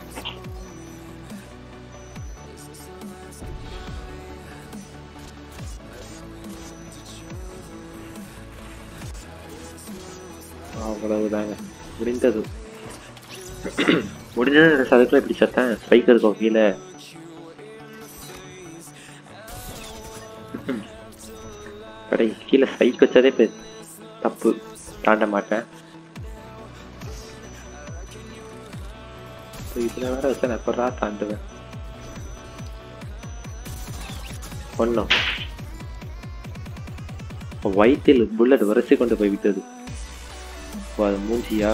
Speaker 1: அவ்வளவுதாங்க முடிந்தது முடிஞ்சது அதுக்குள்ள இப்படி சத்தேன் ஸ்பைக் இருக்கும் கீழே கடை கீழே ஸ்பைக் வச்சதே பெ தப்பு தாண்ட மாட்டேன் இப்ப இதுல வேற வச்சா நான் எப்படா தாண்டுவேன் ஒன்றும் வயிற்றில் புல்லட் வரிசை கொண்டு போய் விட்டது ஓ, அது மூஞ்சியா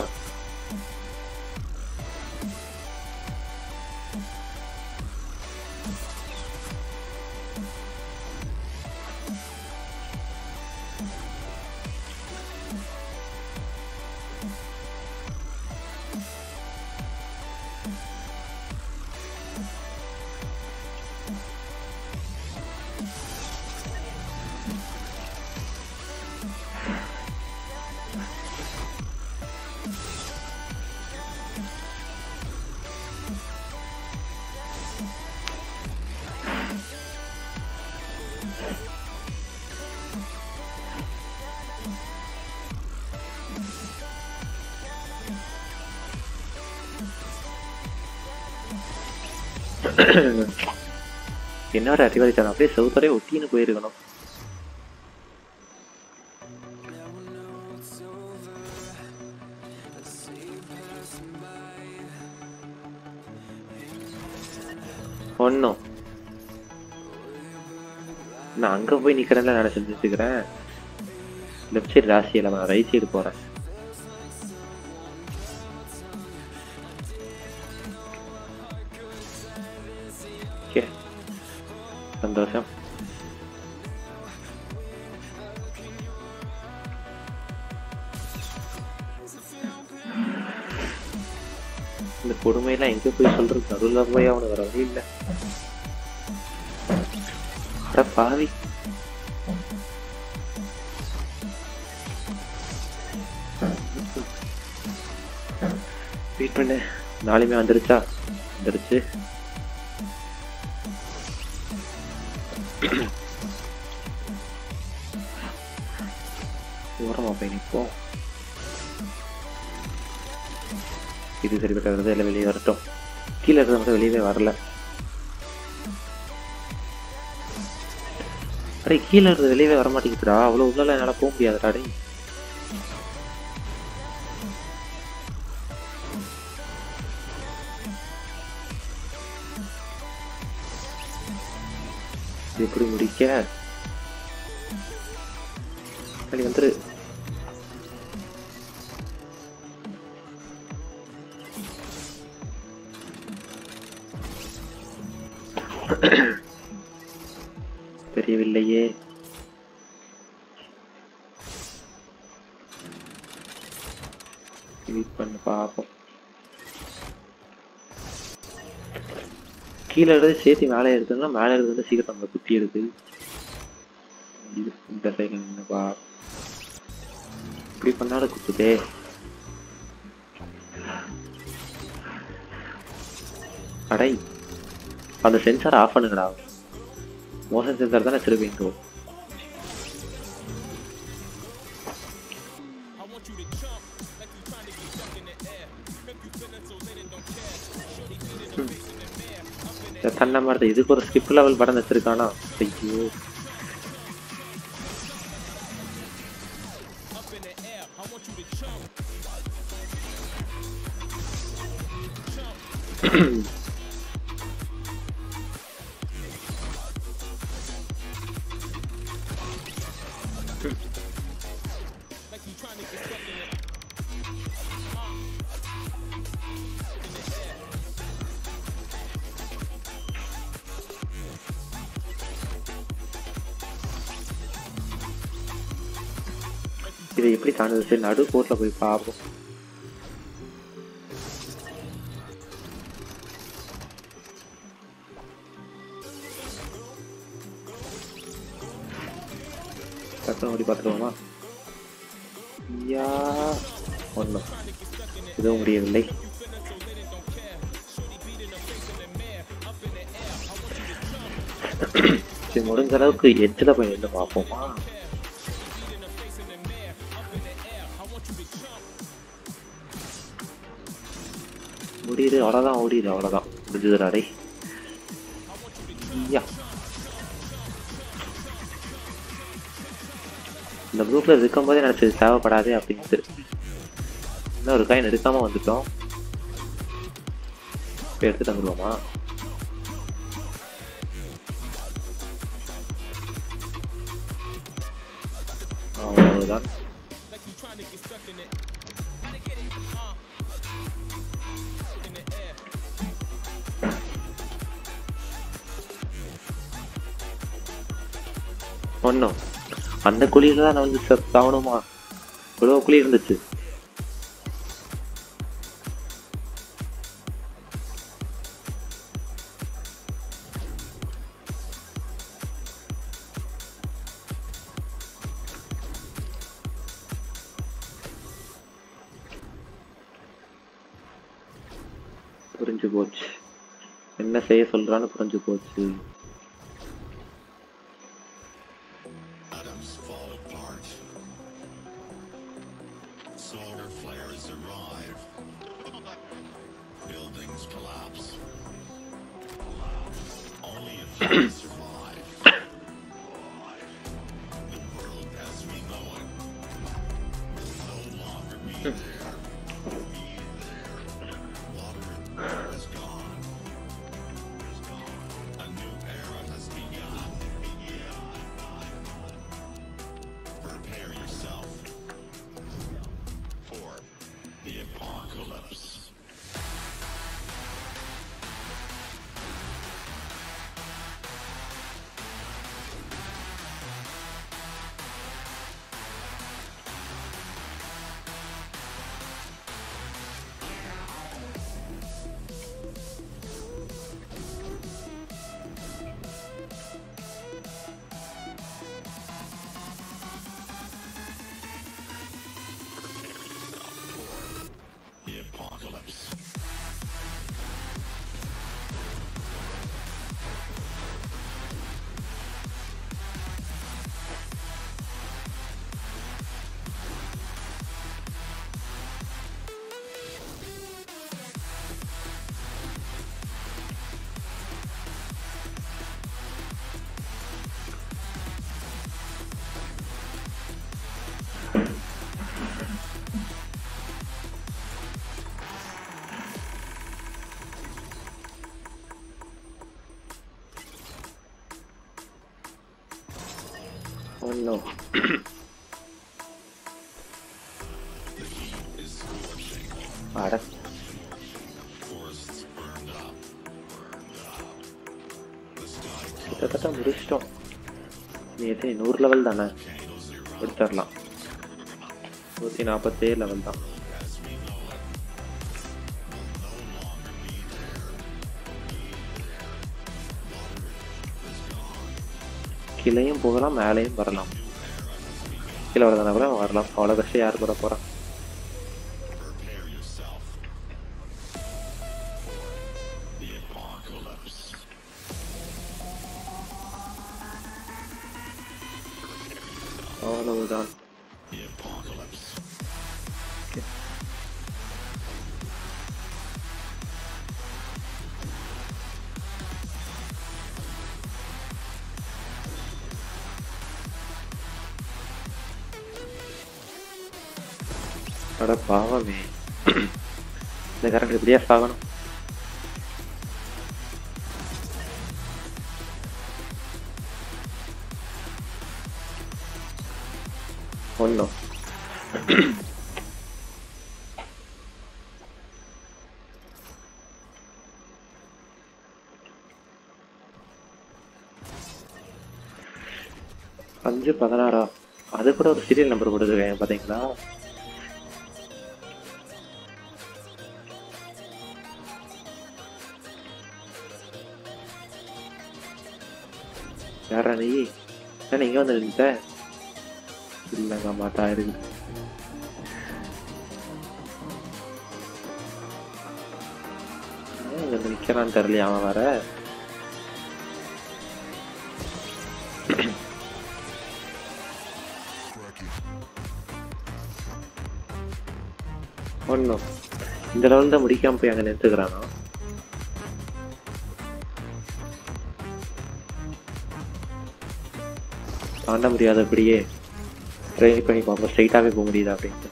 Speaker 1: என்ன ஒரு அறிவாளித்தனம் அப்படியே செவுத்தோடய ஒட்டின்னு போயிருக்கணும் ஒன்றும் நான் அங்க போய் நிக்கிறேன்ல நினைச்சிட்டு இருக்கிறேன் லெஃப்ட் சைடு ராசியில நான் ரைட் சைடு போறேன் ஓகே சந்தோஷம் இந்த கொடுமையெல்லாம் எங்க போய் சொல்றது நடுவில் போய் அவனுக்கு வர வழி இல்லை அட பாவி வெயிட் பண்ணு நாளையுமே வந்துருச்சா வந்துருச்சு ஓரமா போய் நிற்போம் இது சரிப்பட்ட வருது இல்லை வெளியே வரட்டும் கீழே இருக்கிறத மட்டும் வெளியவே வரல அடே கீழே இருக்கிறது வெளியவே வர மாட்டேங்குதுடா அவ்வளோ உள்ளல என்னால் போக முடியாதுடா டேய் இது எப்படி முடிக்க சரி வந்துரு தெரியவில்லையே வெயிட் பண்ணு பார்ப்போம் கீழே இருந்து சேர்த்து மேலே எடுத்தோம்னா மேலே இருந்து வந்து சீக்கிரம் நம்ம குத்தி எடுத்து இது இந்த சைடில் நின்னுப்பா இப்படி பண்ணாலும் குத்துதே அடை அந்த சென்சார் ஆஃப் பண்ணுங்கடா மோஷன் சென்சார் தானே திரும்பிங்க தன்னை மாதிரி இதுக்கு ஒரு ஸ்கிப் லெவல் படம் வச்சிருக்கானா ஐயோ இதை எப்படி தாண்டது சரி நடு கோர்ட்ல போய் பார்ப்போம் டக்குனு ஓடி பார்த்துருவோமா ஐயா ஒன்றும் எதுவும் முடியவில்லை சரி முடிஞ்ச அளவுக்கு எட்ஜில் போய் நின்று பார்ப்போமா முடியுது அவ்வளோதான் ஓடிடு அவ்வளோதான் முடிஞ்சதுடா டேய் ஐயா இந்த குரூப்ல இருக்கும்போதே நினைச்சது தேவைப்படாதே அப்படின்ட்டு இன்னொரு காயின் எடுக்காம வந்துட்டோம் இப்போ எடுத்துட்டு வந்துருவோமா அவ்வளவுதான் ஒன்றும் அந்த குழியில தான் நான் வந்து செத்தாவணுமா இவ்வளோ குழி இருந்துச்சு புரிஞ்சு போச்சு என்ன செய்ய சொல்றான்னு புரிஞ்சு போச்சு
Speaker 4: Atoms fall apart. Solar flares arrive. Buildings collapse. Only if you survive. The world as we know it will no longer be there. Be there. Water and power is gone. Is gone. A new era has begun. Prepare yourself for the apocalypse. The apocalypse.
Speaker 1: Oh no.
Speaker 4: The heat is scorching.
Speaker 1: அட
Speaker 4: Forests burned up. Burned up. The sky
Speaker 1: கிட்டத்தட்ட முடிச்சிட்டோம் நீ எத்தனை நூறு level தானே
Speaker 4: volcanoes erupt
Speaker 1: எடுத்துடலாம் நூற்றி நாற்பத்தேழு லெவல் தான்
Speaker 4: as we know it. Will no longer be there.
Speaker 1: கீழேயும் போகலாம் மேலேயும் வரலாம் கீழே வரதான கூட வரலாம் அவ்வளோ கஷ்டம் யார் கூட போகிறான்
Speaker 4: Prepare yourself for the apocalypse.
Speaker 1: அவ்வளவுதான்
Speaker 4: The apocalypse.
Speaker 1: அட பாவமே இந்த கரண்ட் இப்படியா சாகணும் ஒன்றும் அஞ்சு பதினாறா அது கூட ஒரு சீரியல் நம்பர் கொடுத்துருக்கேன் பார்த்தீங்களா யாரா நீ என்ன இங்க வந்து நின்ட்ட இல்லைங்க மாட்டா இருக்கு ஏன் இங்க வந்து நிக்கிறான்னு தெரியலையா அவன் வர ஒன்றும் இந்த லெவல் தான் முடிக்காம போய் அங்கே நிறுத்துக்கிறானா தாண்ட முடியாது அப்படியே ட்ரை பண்ணி பார்ப்போம் ஸ்ட்ரைட்டாகவே போக முடியுதா அப்படின்ட்டு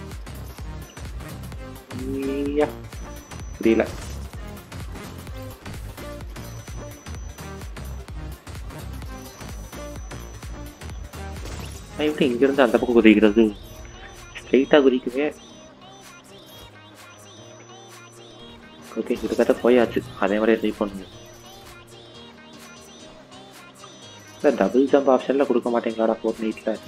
Speaker 1: ஐயா, புரியல நான் எப்படி இங்கிருந்து அந்த பக்கம் குதிக்கிறது ஸ்ட்ரைட்டாக குதிக்குவே ஓகே கிட்டத்தட்ட போயாச்சு அதே மாதிரி ட்ரை பண்ணுங்க இல்லை டபுள் ஜம்ப் ஆப்ஷனில் கொடுக்க மாட்டேங்களாடா ஃபோர் நைட்டில்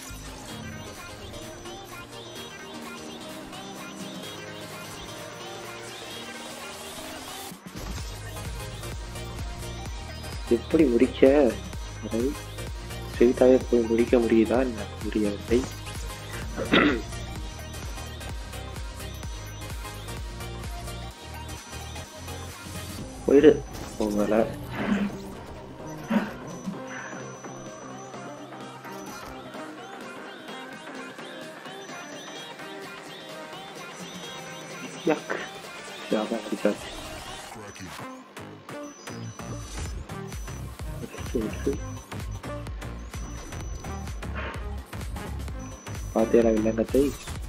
Speaker 1: எப்படி முடிக்க அதை ஸ்ட்ரெயிட்டாகவே போய் முடிக்க முடியுதா என்ன முடியவில்லை போயிடு உங்களை யக் அதான் அடிச்சாச்சு பாத்தியாரா வில்லங்கத்தை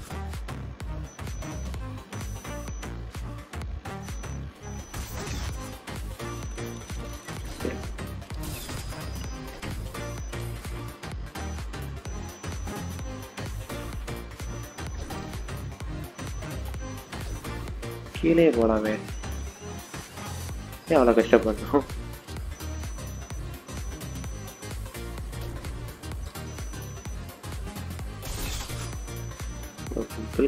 Speaker 1: கீழே போலாமே ஏன் அவ்வளோ கஷ்டப்படணும் So simple.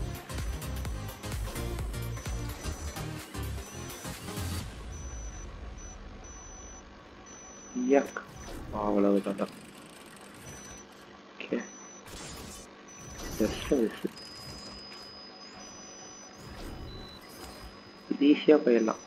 Speaker 1: Yuck. அவ்வளவுதான் ஓகே ஜஸ்ட் மிஸ் இது ஈஸியாக போயிடலாம்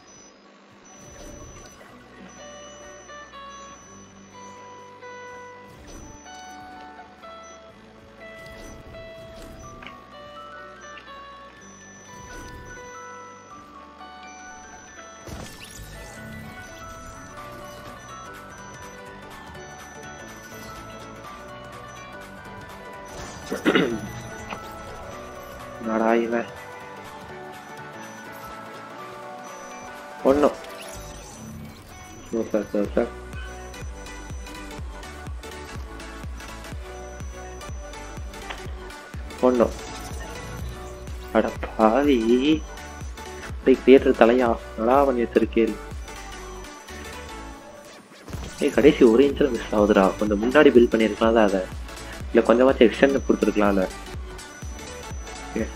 Speaker 1: என்னடா இவன் ஒன்றும் சூப்பர் சூப்பர் ஒன்றும் அட பாவி டேய் கிரியேட்டர் தலையா நடா பண்ணி வச்சிருக்கேன் ஏய் கடைசி ஒரு இன்ச்சில் மிஸ் ஆகுதுடா கொஞ்சம் முன்னாடி பில்ட் பண்ணியிருக்கலாம் அதை இல்லை கொஞ்சமாச்சும் எக்ஸ்டெண்ட் கொடுத்துருக்கலாம்ல ஓகே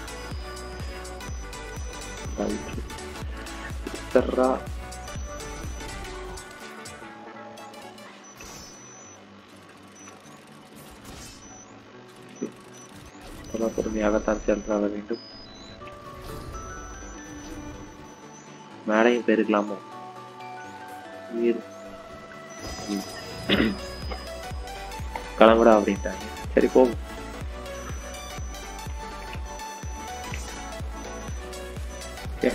Speaker 1: சர்ரா பல பொறுமையாகத்தான் சென்றாக வேண்டும் மேடையும் போயிருக்கலாமோ இரு. ம். கிளம்புடா அப்படின்ட்டாங்க சரி போகும் ஓகே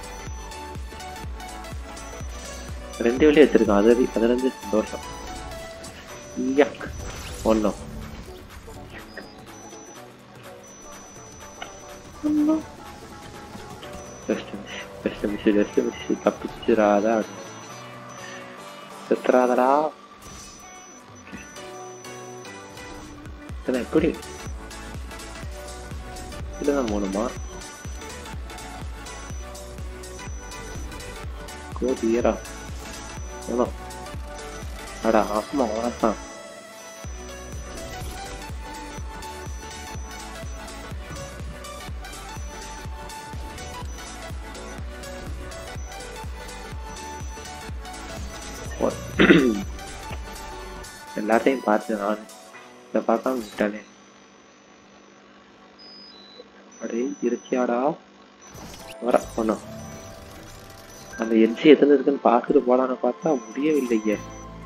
Speaker 1: ரெண்டு வழி வச்சிருக்கான் அது அதுல இருந்து சந்தோஷம் யக் ஒன்றும் just miss just miss just miss தப்பிச்சிடாதா செத்துறாதடா இதெல்லாம் எப்படி இதுதான் மூணுமா கோதியரா உனோ அடா ஆமா உனத்தான் எல்லாத்தையும் பார்த்து நான் இதை பார்க்காம விட்டானே அடே இருக்கியாடா வர ஒன்றும் அந்த எட்ஜி எத்தனை இருக்குன்னு பார்த்துட்டு போலான்னு பார்த்தா முடியவில்லையே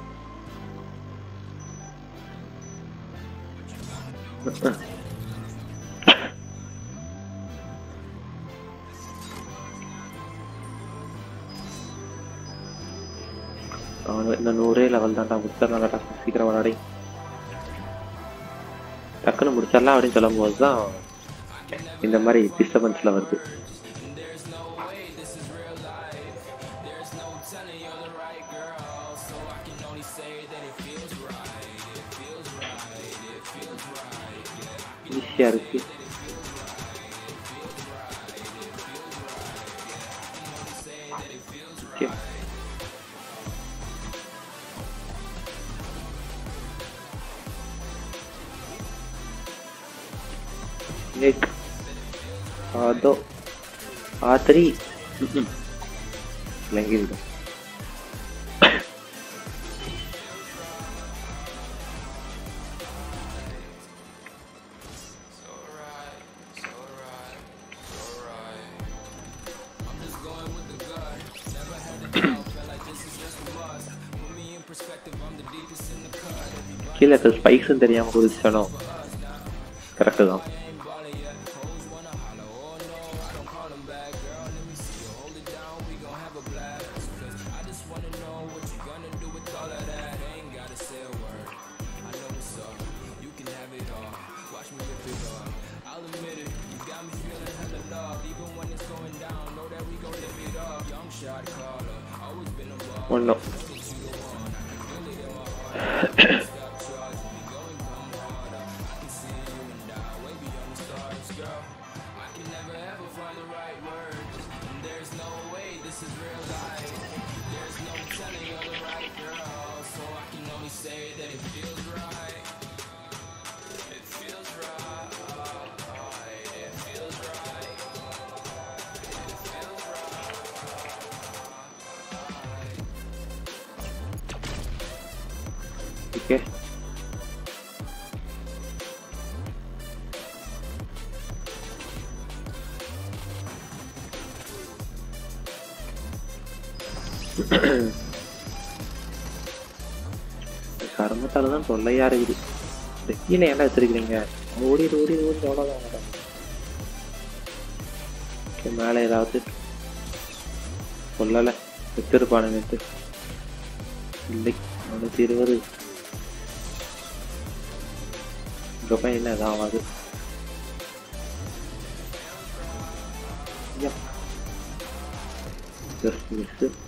Speaker 1: அவன் இந்த நூறே லெவல் தான்டா முடிச்சிடலாம்டா சீக்கிரம் விளாடி டக்குன்னு முடிச்சிடலாம் அப்படின்னு சொல்லும் போது தான் இந்த மாதிரி டிஸ்டர்பன்ஸ்ல வருது ஈஸியா இருக்கு Okay. एक आ दो आ थ्री लेंगे भी கீழே இருக்க ஸ்பைக்ஸும் தெரியாம குதிச்சானோ கரெக்டு தான் ஒன்றும் ஓகே கர்மத்தால தான் தொல்லையா இருக்குது இந்த கீழே ஏன்டா வச்சிருக்கிறீங்க ஓடி ஓடி ஓடி அவ்வளோதான் அவ்வளோதான் ஓகே மேலே ஏதாவது சொல்லலை வச்சிருப்பானுங்கட்டு இல்லை நானூற்றி இருபது இங்கே போய் என்ன இதான் ஆகாது ஐயா. Just miss it.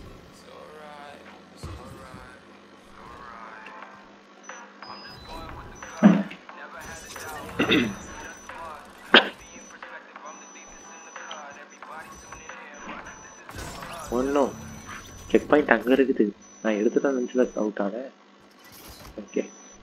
Speaker 1: ஒன்றும் செக் பாயிண்ட் அங்கே இருக்குது நான் எடுத்துட்டேன் நினச்சல அவுட் ஆனேன் ஓகே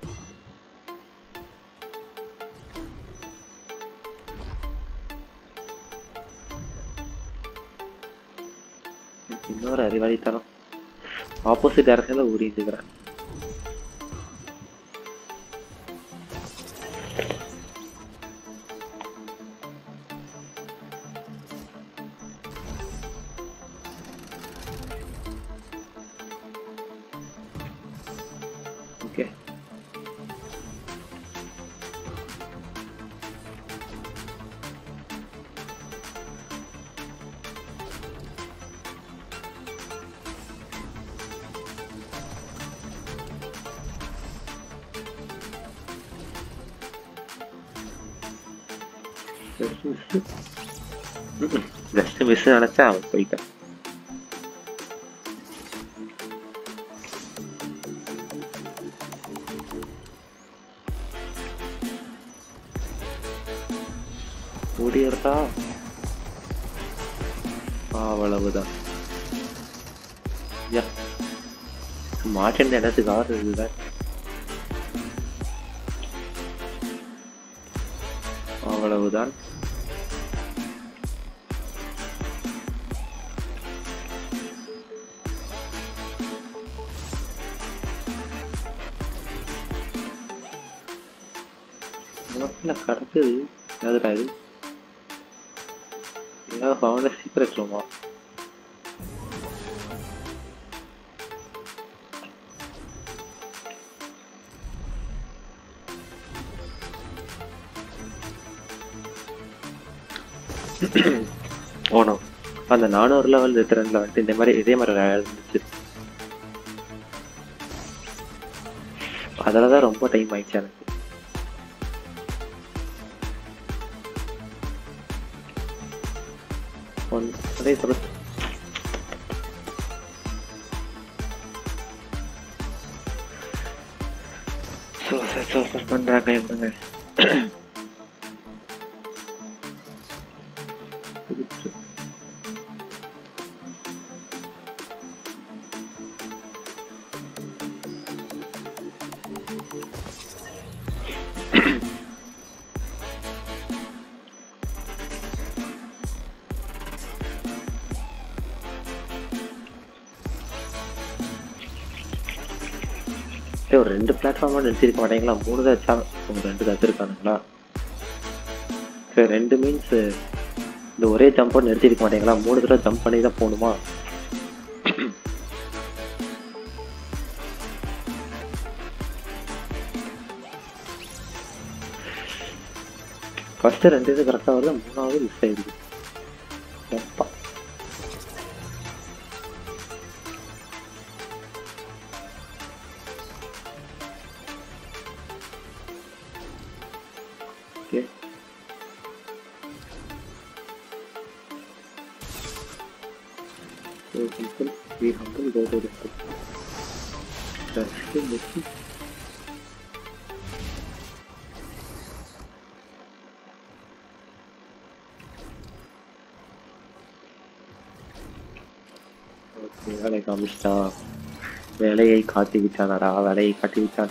Speaker 1: இன்னொரு அறிவாளித்தனம் ஆப்போசிட் டேரக்ஷனில் ஊறிட்டுக்கிறேன் ஓகே ஜஸ்ட் மிஸ் நினச்சா அவன் போயிட்டான் ஓடிடுறா அவ்வளவுதான் யா மாட்டிருந்த இடத்துக்கு ஆறு இருக்குதா அவ்வளவுதான் உனக்குள்ள கிடக்குது எதுடா இது ஏதாவது ஃபவுண்ட சீக்கிரட் ரூமா ஓனோ அந்த நானூறு லெவல் ரெத்திரன்ல வந்துட்டு இந்த மாதிரி இதே மாதிரி ஒரு இருந்துச்சு அதில் தான் ரொம்ப டைம் ஆயிடுச்சு எனக்கு ஒன் அதே சொல்ல சூசைட் சூசைட் பண்ணுறாங்க இவங்க ஏய், ஒரு ரெண்டு பிளாட்ஃபார்மாக நிறுத்திருக்க மாட்டீங்களா மூணு தான் வச்சா உங்க ரெண்டு தான் வச்சிருக்கானுங்களா சரி ரெண்டு மீன்ஸ் இந்த ஒரே ஜம்பை நிறுத்திருக்க மாட்டீங்களா மூணு தடவை ஜம்ப் பண்ணி தான் போகணுமா ஃபர்ஸ்ட் ரெண்டு இது கரெக்டாக வருது மூணாவது மிஸ் ஆயிடுது எப்பா okay So simple. We humble, go to the That's the mission. Okay வேலை காமிச்சிட்டா வேலையை காட்டி விட்டானடா வேலையை காட்டி விட்டான்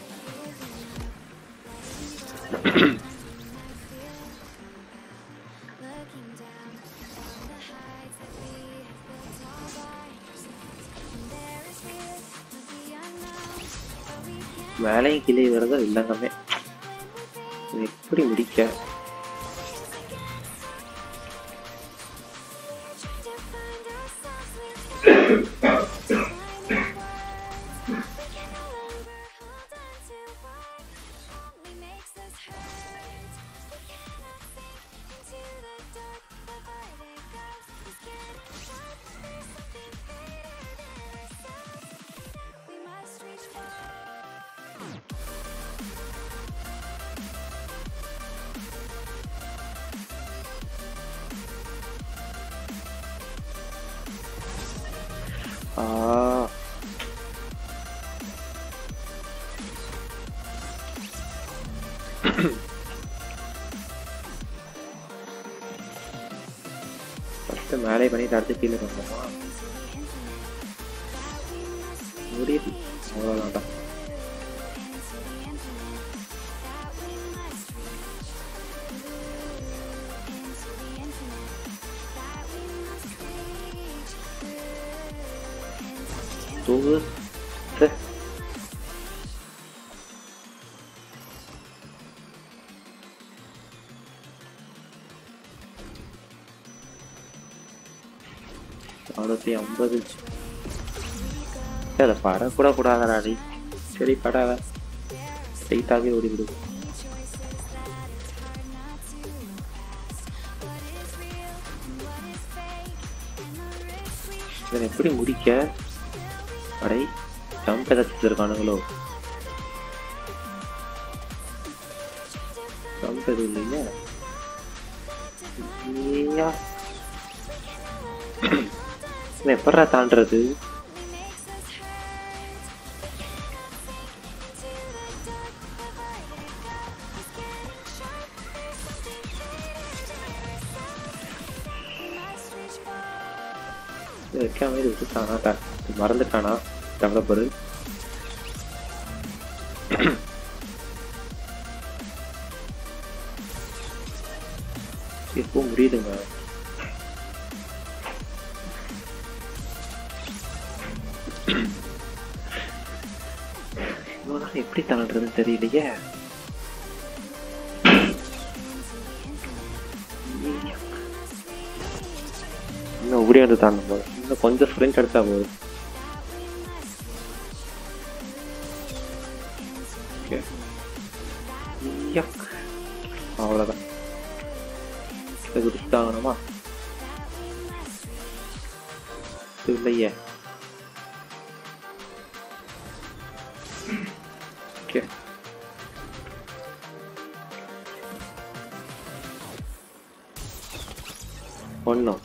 Speaker 2: Looking down on the heights that we have built all by ourselves. And there is fear of the unknown, but we can
Speaker 1: வேலையும் கீழே வரதோ இல்லைங்கமே இது எப்படி முடிக்க
Speaker 2: to find ourselves with climbing walls. We can no longer hold on to what only makes us hurt. We cannot sink into the dark, avoid it goes. We stand up for something greater than ourselves. We must reach for.
Speaker 1: ஆ first மேலே பண்ணிட்டு அடுத்து கீழே பண்ணுவோமா முடியுது அவ்வளோதான்டா தூங்கு சே. நானூற்றி ஐம்பது அதை படக்கூட கூடாதடா நீ சரி படாத ஸ்ட்ரைட்டாகவே ஓடிவிடு இதை எப்படி முடிக்க அடை ஜம்ப் ஏதாச்சும் இருக்கானுங்களோ ஜம்ப் எதுவும் இல்லைங்க ஐயா. இவன் எப்படா தாண்டுறது வைக்காம இது விட்டுட்டானா ட- மறந்துட்டானா டெவலப்பரு எப்போ முடியுதுங்க இவ்வளோ நேரம் எப்படி தாண்டுறதுன்னு தெரியலையே இன்னும் ஓடி வந்து தாண்டும் போது இன்னும் கொஞ்சம் ஸ்ப்ரிண்ட் எடுத்தா போதும் Okay. Yuck. அவ்வளோதான் இதை குடிச்சுட்டாங்கணுமா இது இல்லையே ஓகே ஒன்றும்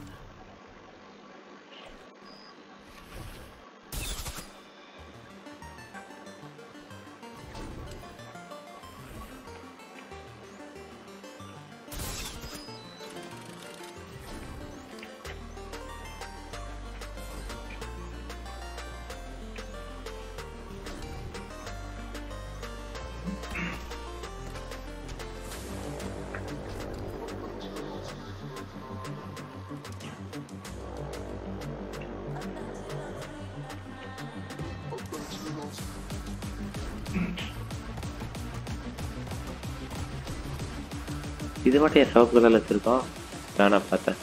Speaker 1: இது மட்டும் என் சிவப்பு கலர்ல வச்சிருக்கோம் நானா பார்த்தேன்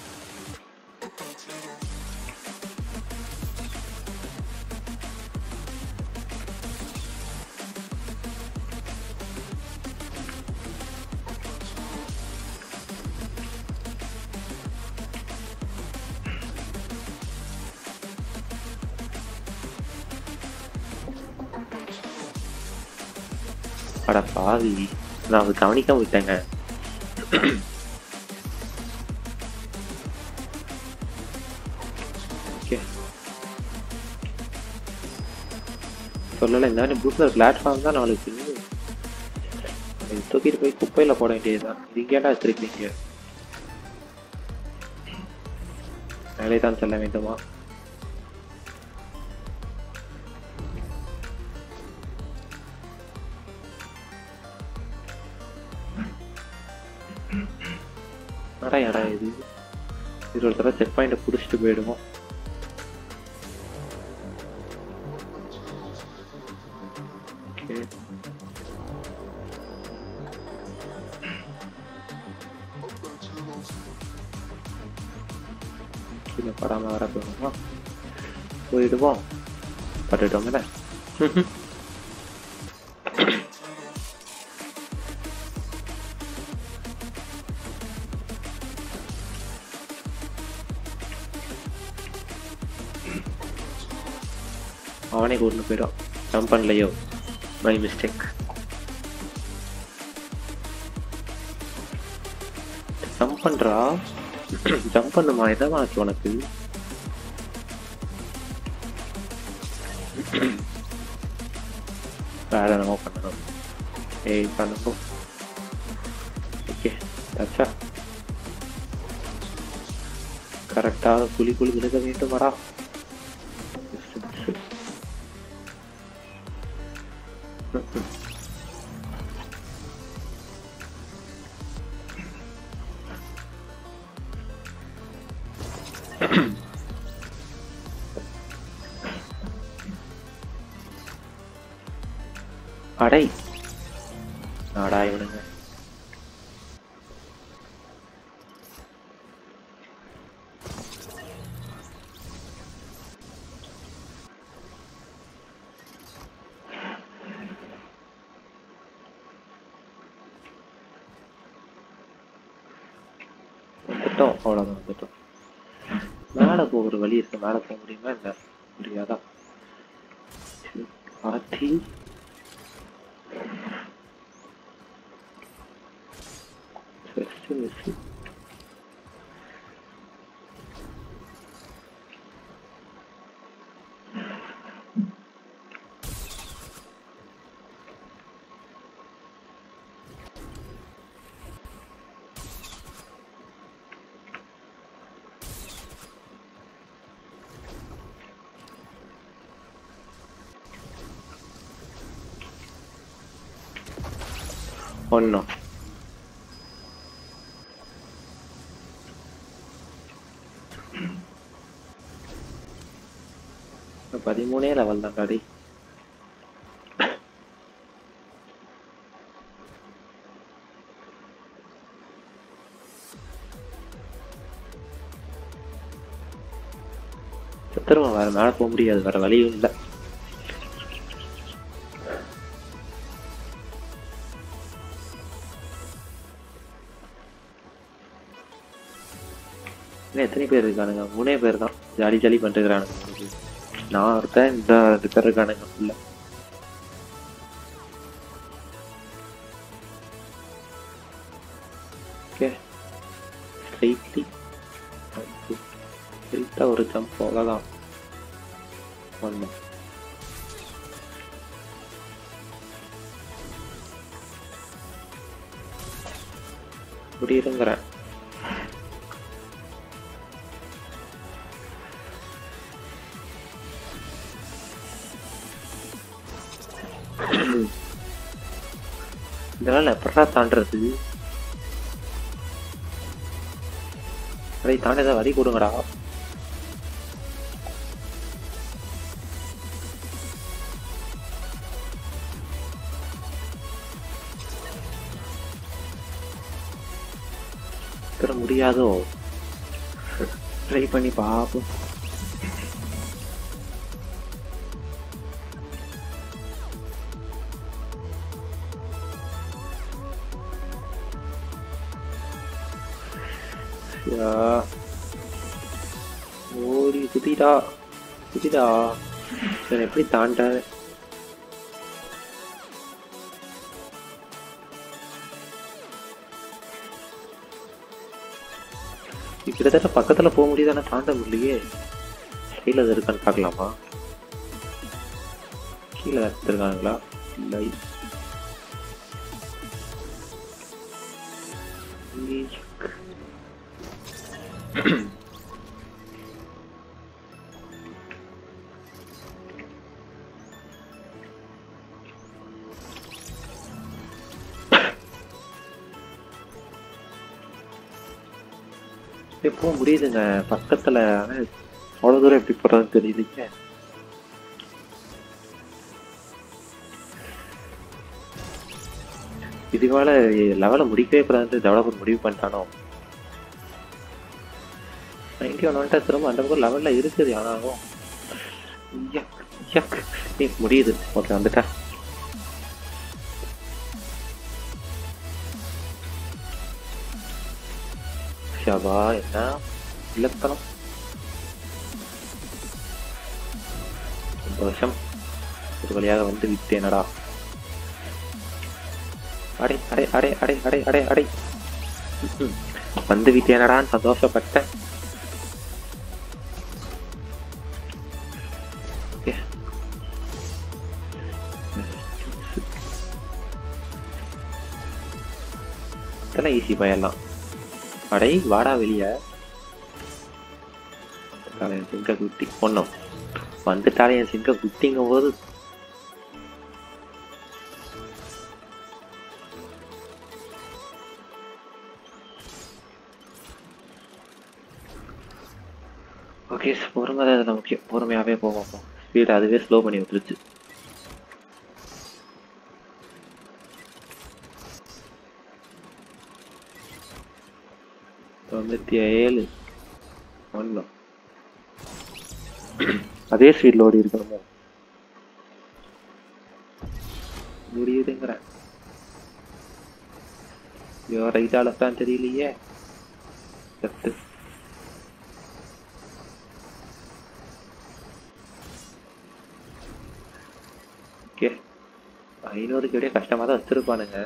Speaker 1: அட பாவி நான் அதை கவனிக்காம விட்டேங்க ஓகே சொல்லலை இந்த மாதிரி ப்ளூ பிளாட்ஃபார்ம் தான் நாளைக்கு இது தூக்கிட்டு போய் குப்பையில போட வேண்டியதுதான் இது கேட்டா வச்சிருக்கீங்க மேலே தான் செல்ல வேண்டுமா அடா யாரா இது இது ஒரு தடவை செக் பாயிண்ட் பிடிச்சிட்டு போயிடுவோம் Okay. கீழே படாம வர போகணுமா போயிடுவோம் பட்டுட்டோம்ல அவனே கூட்டு போயிடும் ஜம்ப் பண்ணலையோ மை மிஸ்டேக் ஜம்ப் பண்றா ஜம்ப் பண்ணுமா எதாவது ஆச்சு உனக்கு வேற என்னமோ பண்ணணும் ஏய் பண்ணணும் ஓகே தச்சா கரெக்டாக குழி குழி விழுக வேண்டும் வரா அடை நாடா இவனுங்க வந்துட்டோம் அவ்வளோதான் வந்துட்டோம் மேலே போகிற வழி இருக்கு மேலே போக முடியுமா இல்லை முடியாதா சரி, ஆத்தி ஃபர்ஸ்ட் மிஸ் ஒன்றும் பதிமூணே லெவல் தான் டாடி திரும்ப வேற மேலே போக முடியாது வேற வழியும் இல்லை இன்னும் எத்தனை பேர் இருக்கானுங்க மூணே பேர் தான் ஜாலி ஜாலி பண்ணிருக்கிறானுங்க நான் ஒருத்தன் இந்த ரெண்டு பேர் இருக்கானுங்க உள்ள ஓகே ஸ்ட்ரைட்லி ஸ்ட்ரைட்டாக ஒரு ஜம்ப் அவ்வளோதான் ஒன்று இப்படி இருங்கிறேன் இதெல்லாம் எப்படா தாண்டறது அதை தாண்டி ஏதாவது வழி கொடுங்கடா பெற முடியாதோ ட்ரை பண்ணி பார்ப்போம் யா ஓடி குதிடா குதிடா சரி எப்படி தாண்ட கிட்டத்தட்ட பக்கத்துல போக முடியுது ஆனா தாண்ட முடியலையே சைடில் அது இருக்கான்னு பார்க்கலாமா கீழே எடுத்துருக்காங்களா இல்லை எப்போ முடியுதுங்க பக்கத்துல ஆனா அவ்வளவு தூரம் எப்படி போறதுன்னு தெரியலீங்க இது மேல லெவலை முடிக்கவே கூடாதுன்னு டெவலப்பர் முடிவு பண்ணிட்டானோ நைன்டி ஒன் வந்துட்டா திரும்ப அந்த பக்கம் லெவல்ல இருக்குது ஆனாலும் யக், யக். ஏய், முடியுது ஓகே வந்துட்டேன் ஷபா என்ன இலக்கணம் சந்தோஷம் ஒரு வழியாக வந்து விட்டேனடா அடை அடை அடை அடை அடை அடை அடை ம்ம். வந்து விட்டேனடான்னு சந்தோஷப்பட்டேன் Okay. இதெல்லாம் ஈஸி பயம்லாம் அடை வாடா வெளிய வந்துட்டாலே என் சிங்க குட்டி ஒன்றும் வந்துட்டாலே என் சிங்க குட்டிங்கும் போது ஓகே பொறுமை தான் இதில் முக்கியம் பொறுமையாகவே போவோம் ஸ்பீடு அதுவே ஸ்லோ பண்ணி விட்டுருச்சு தொண்ணூற்றி ஏழு ஒன்று அதே ஸ்பீடில் ஓடி இருக்கணுமோ முடியுதுங்கிறேன் ஐயோ ரைட்டா லெஃப்டான்னு தெரியலையே லெஃப்ட் ஓகே ஐநூறுக்கு விட கஷ்டமாக தான் வச்சிருப்பானுங்க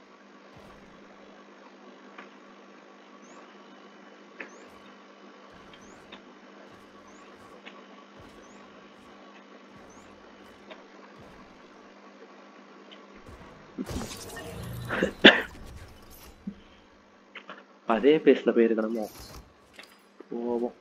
Speaker 1: அதே பேஸ்ல போயிருக்கணுமோ போவோம்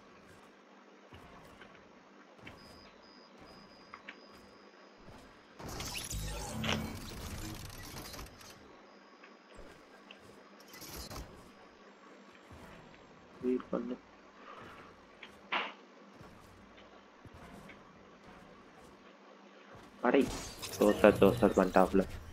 Speaker 1: வெயிட் பண்ணு அடை தோசை தோசை பண்ணிட்டாப்ல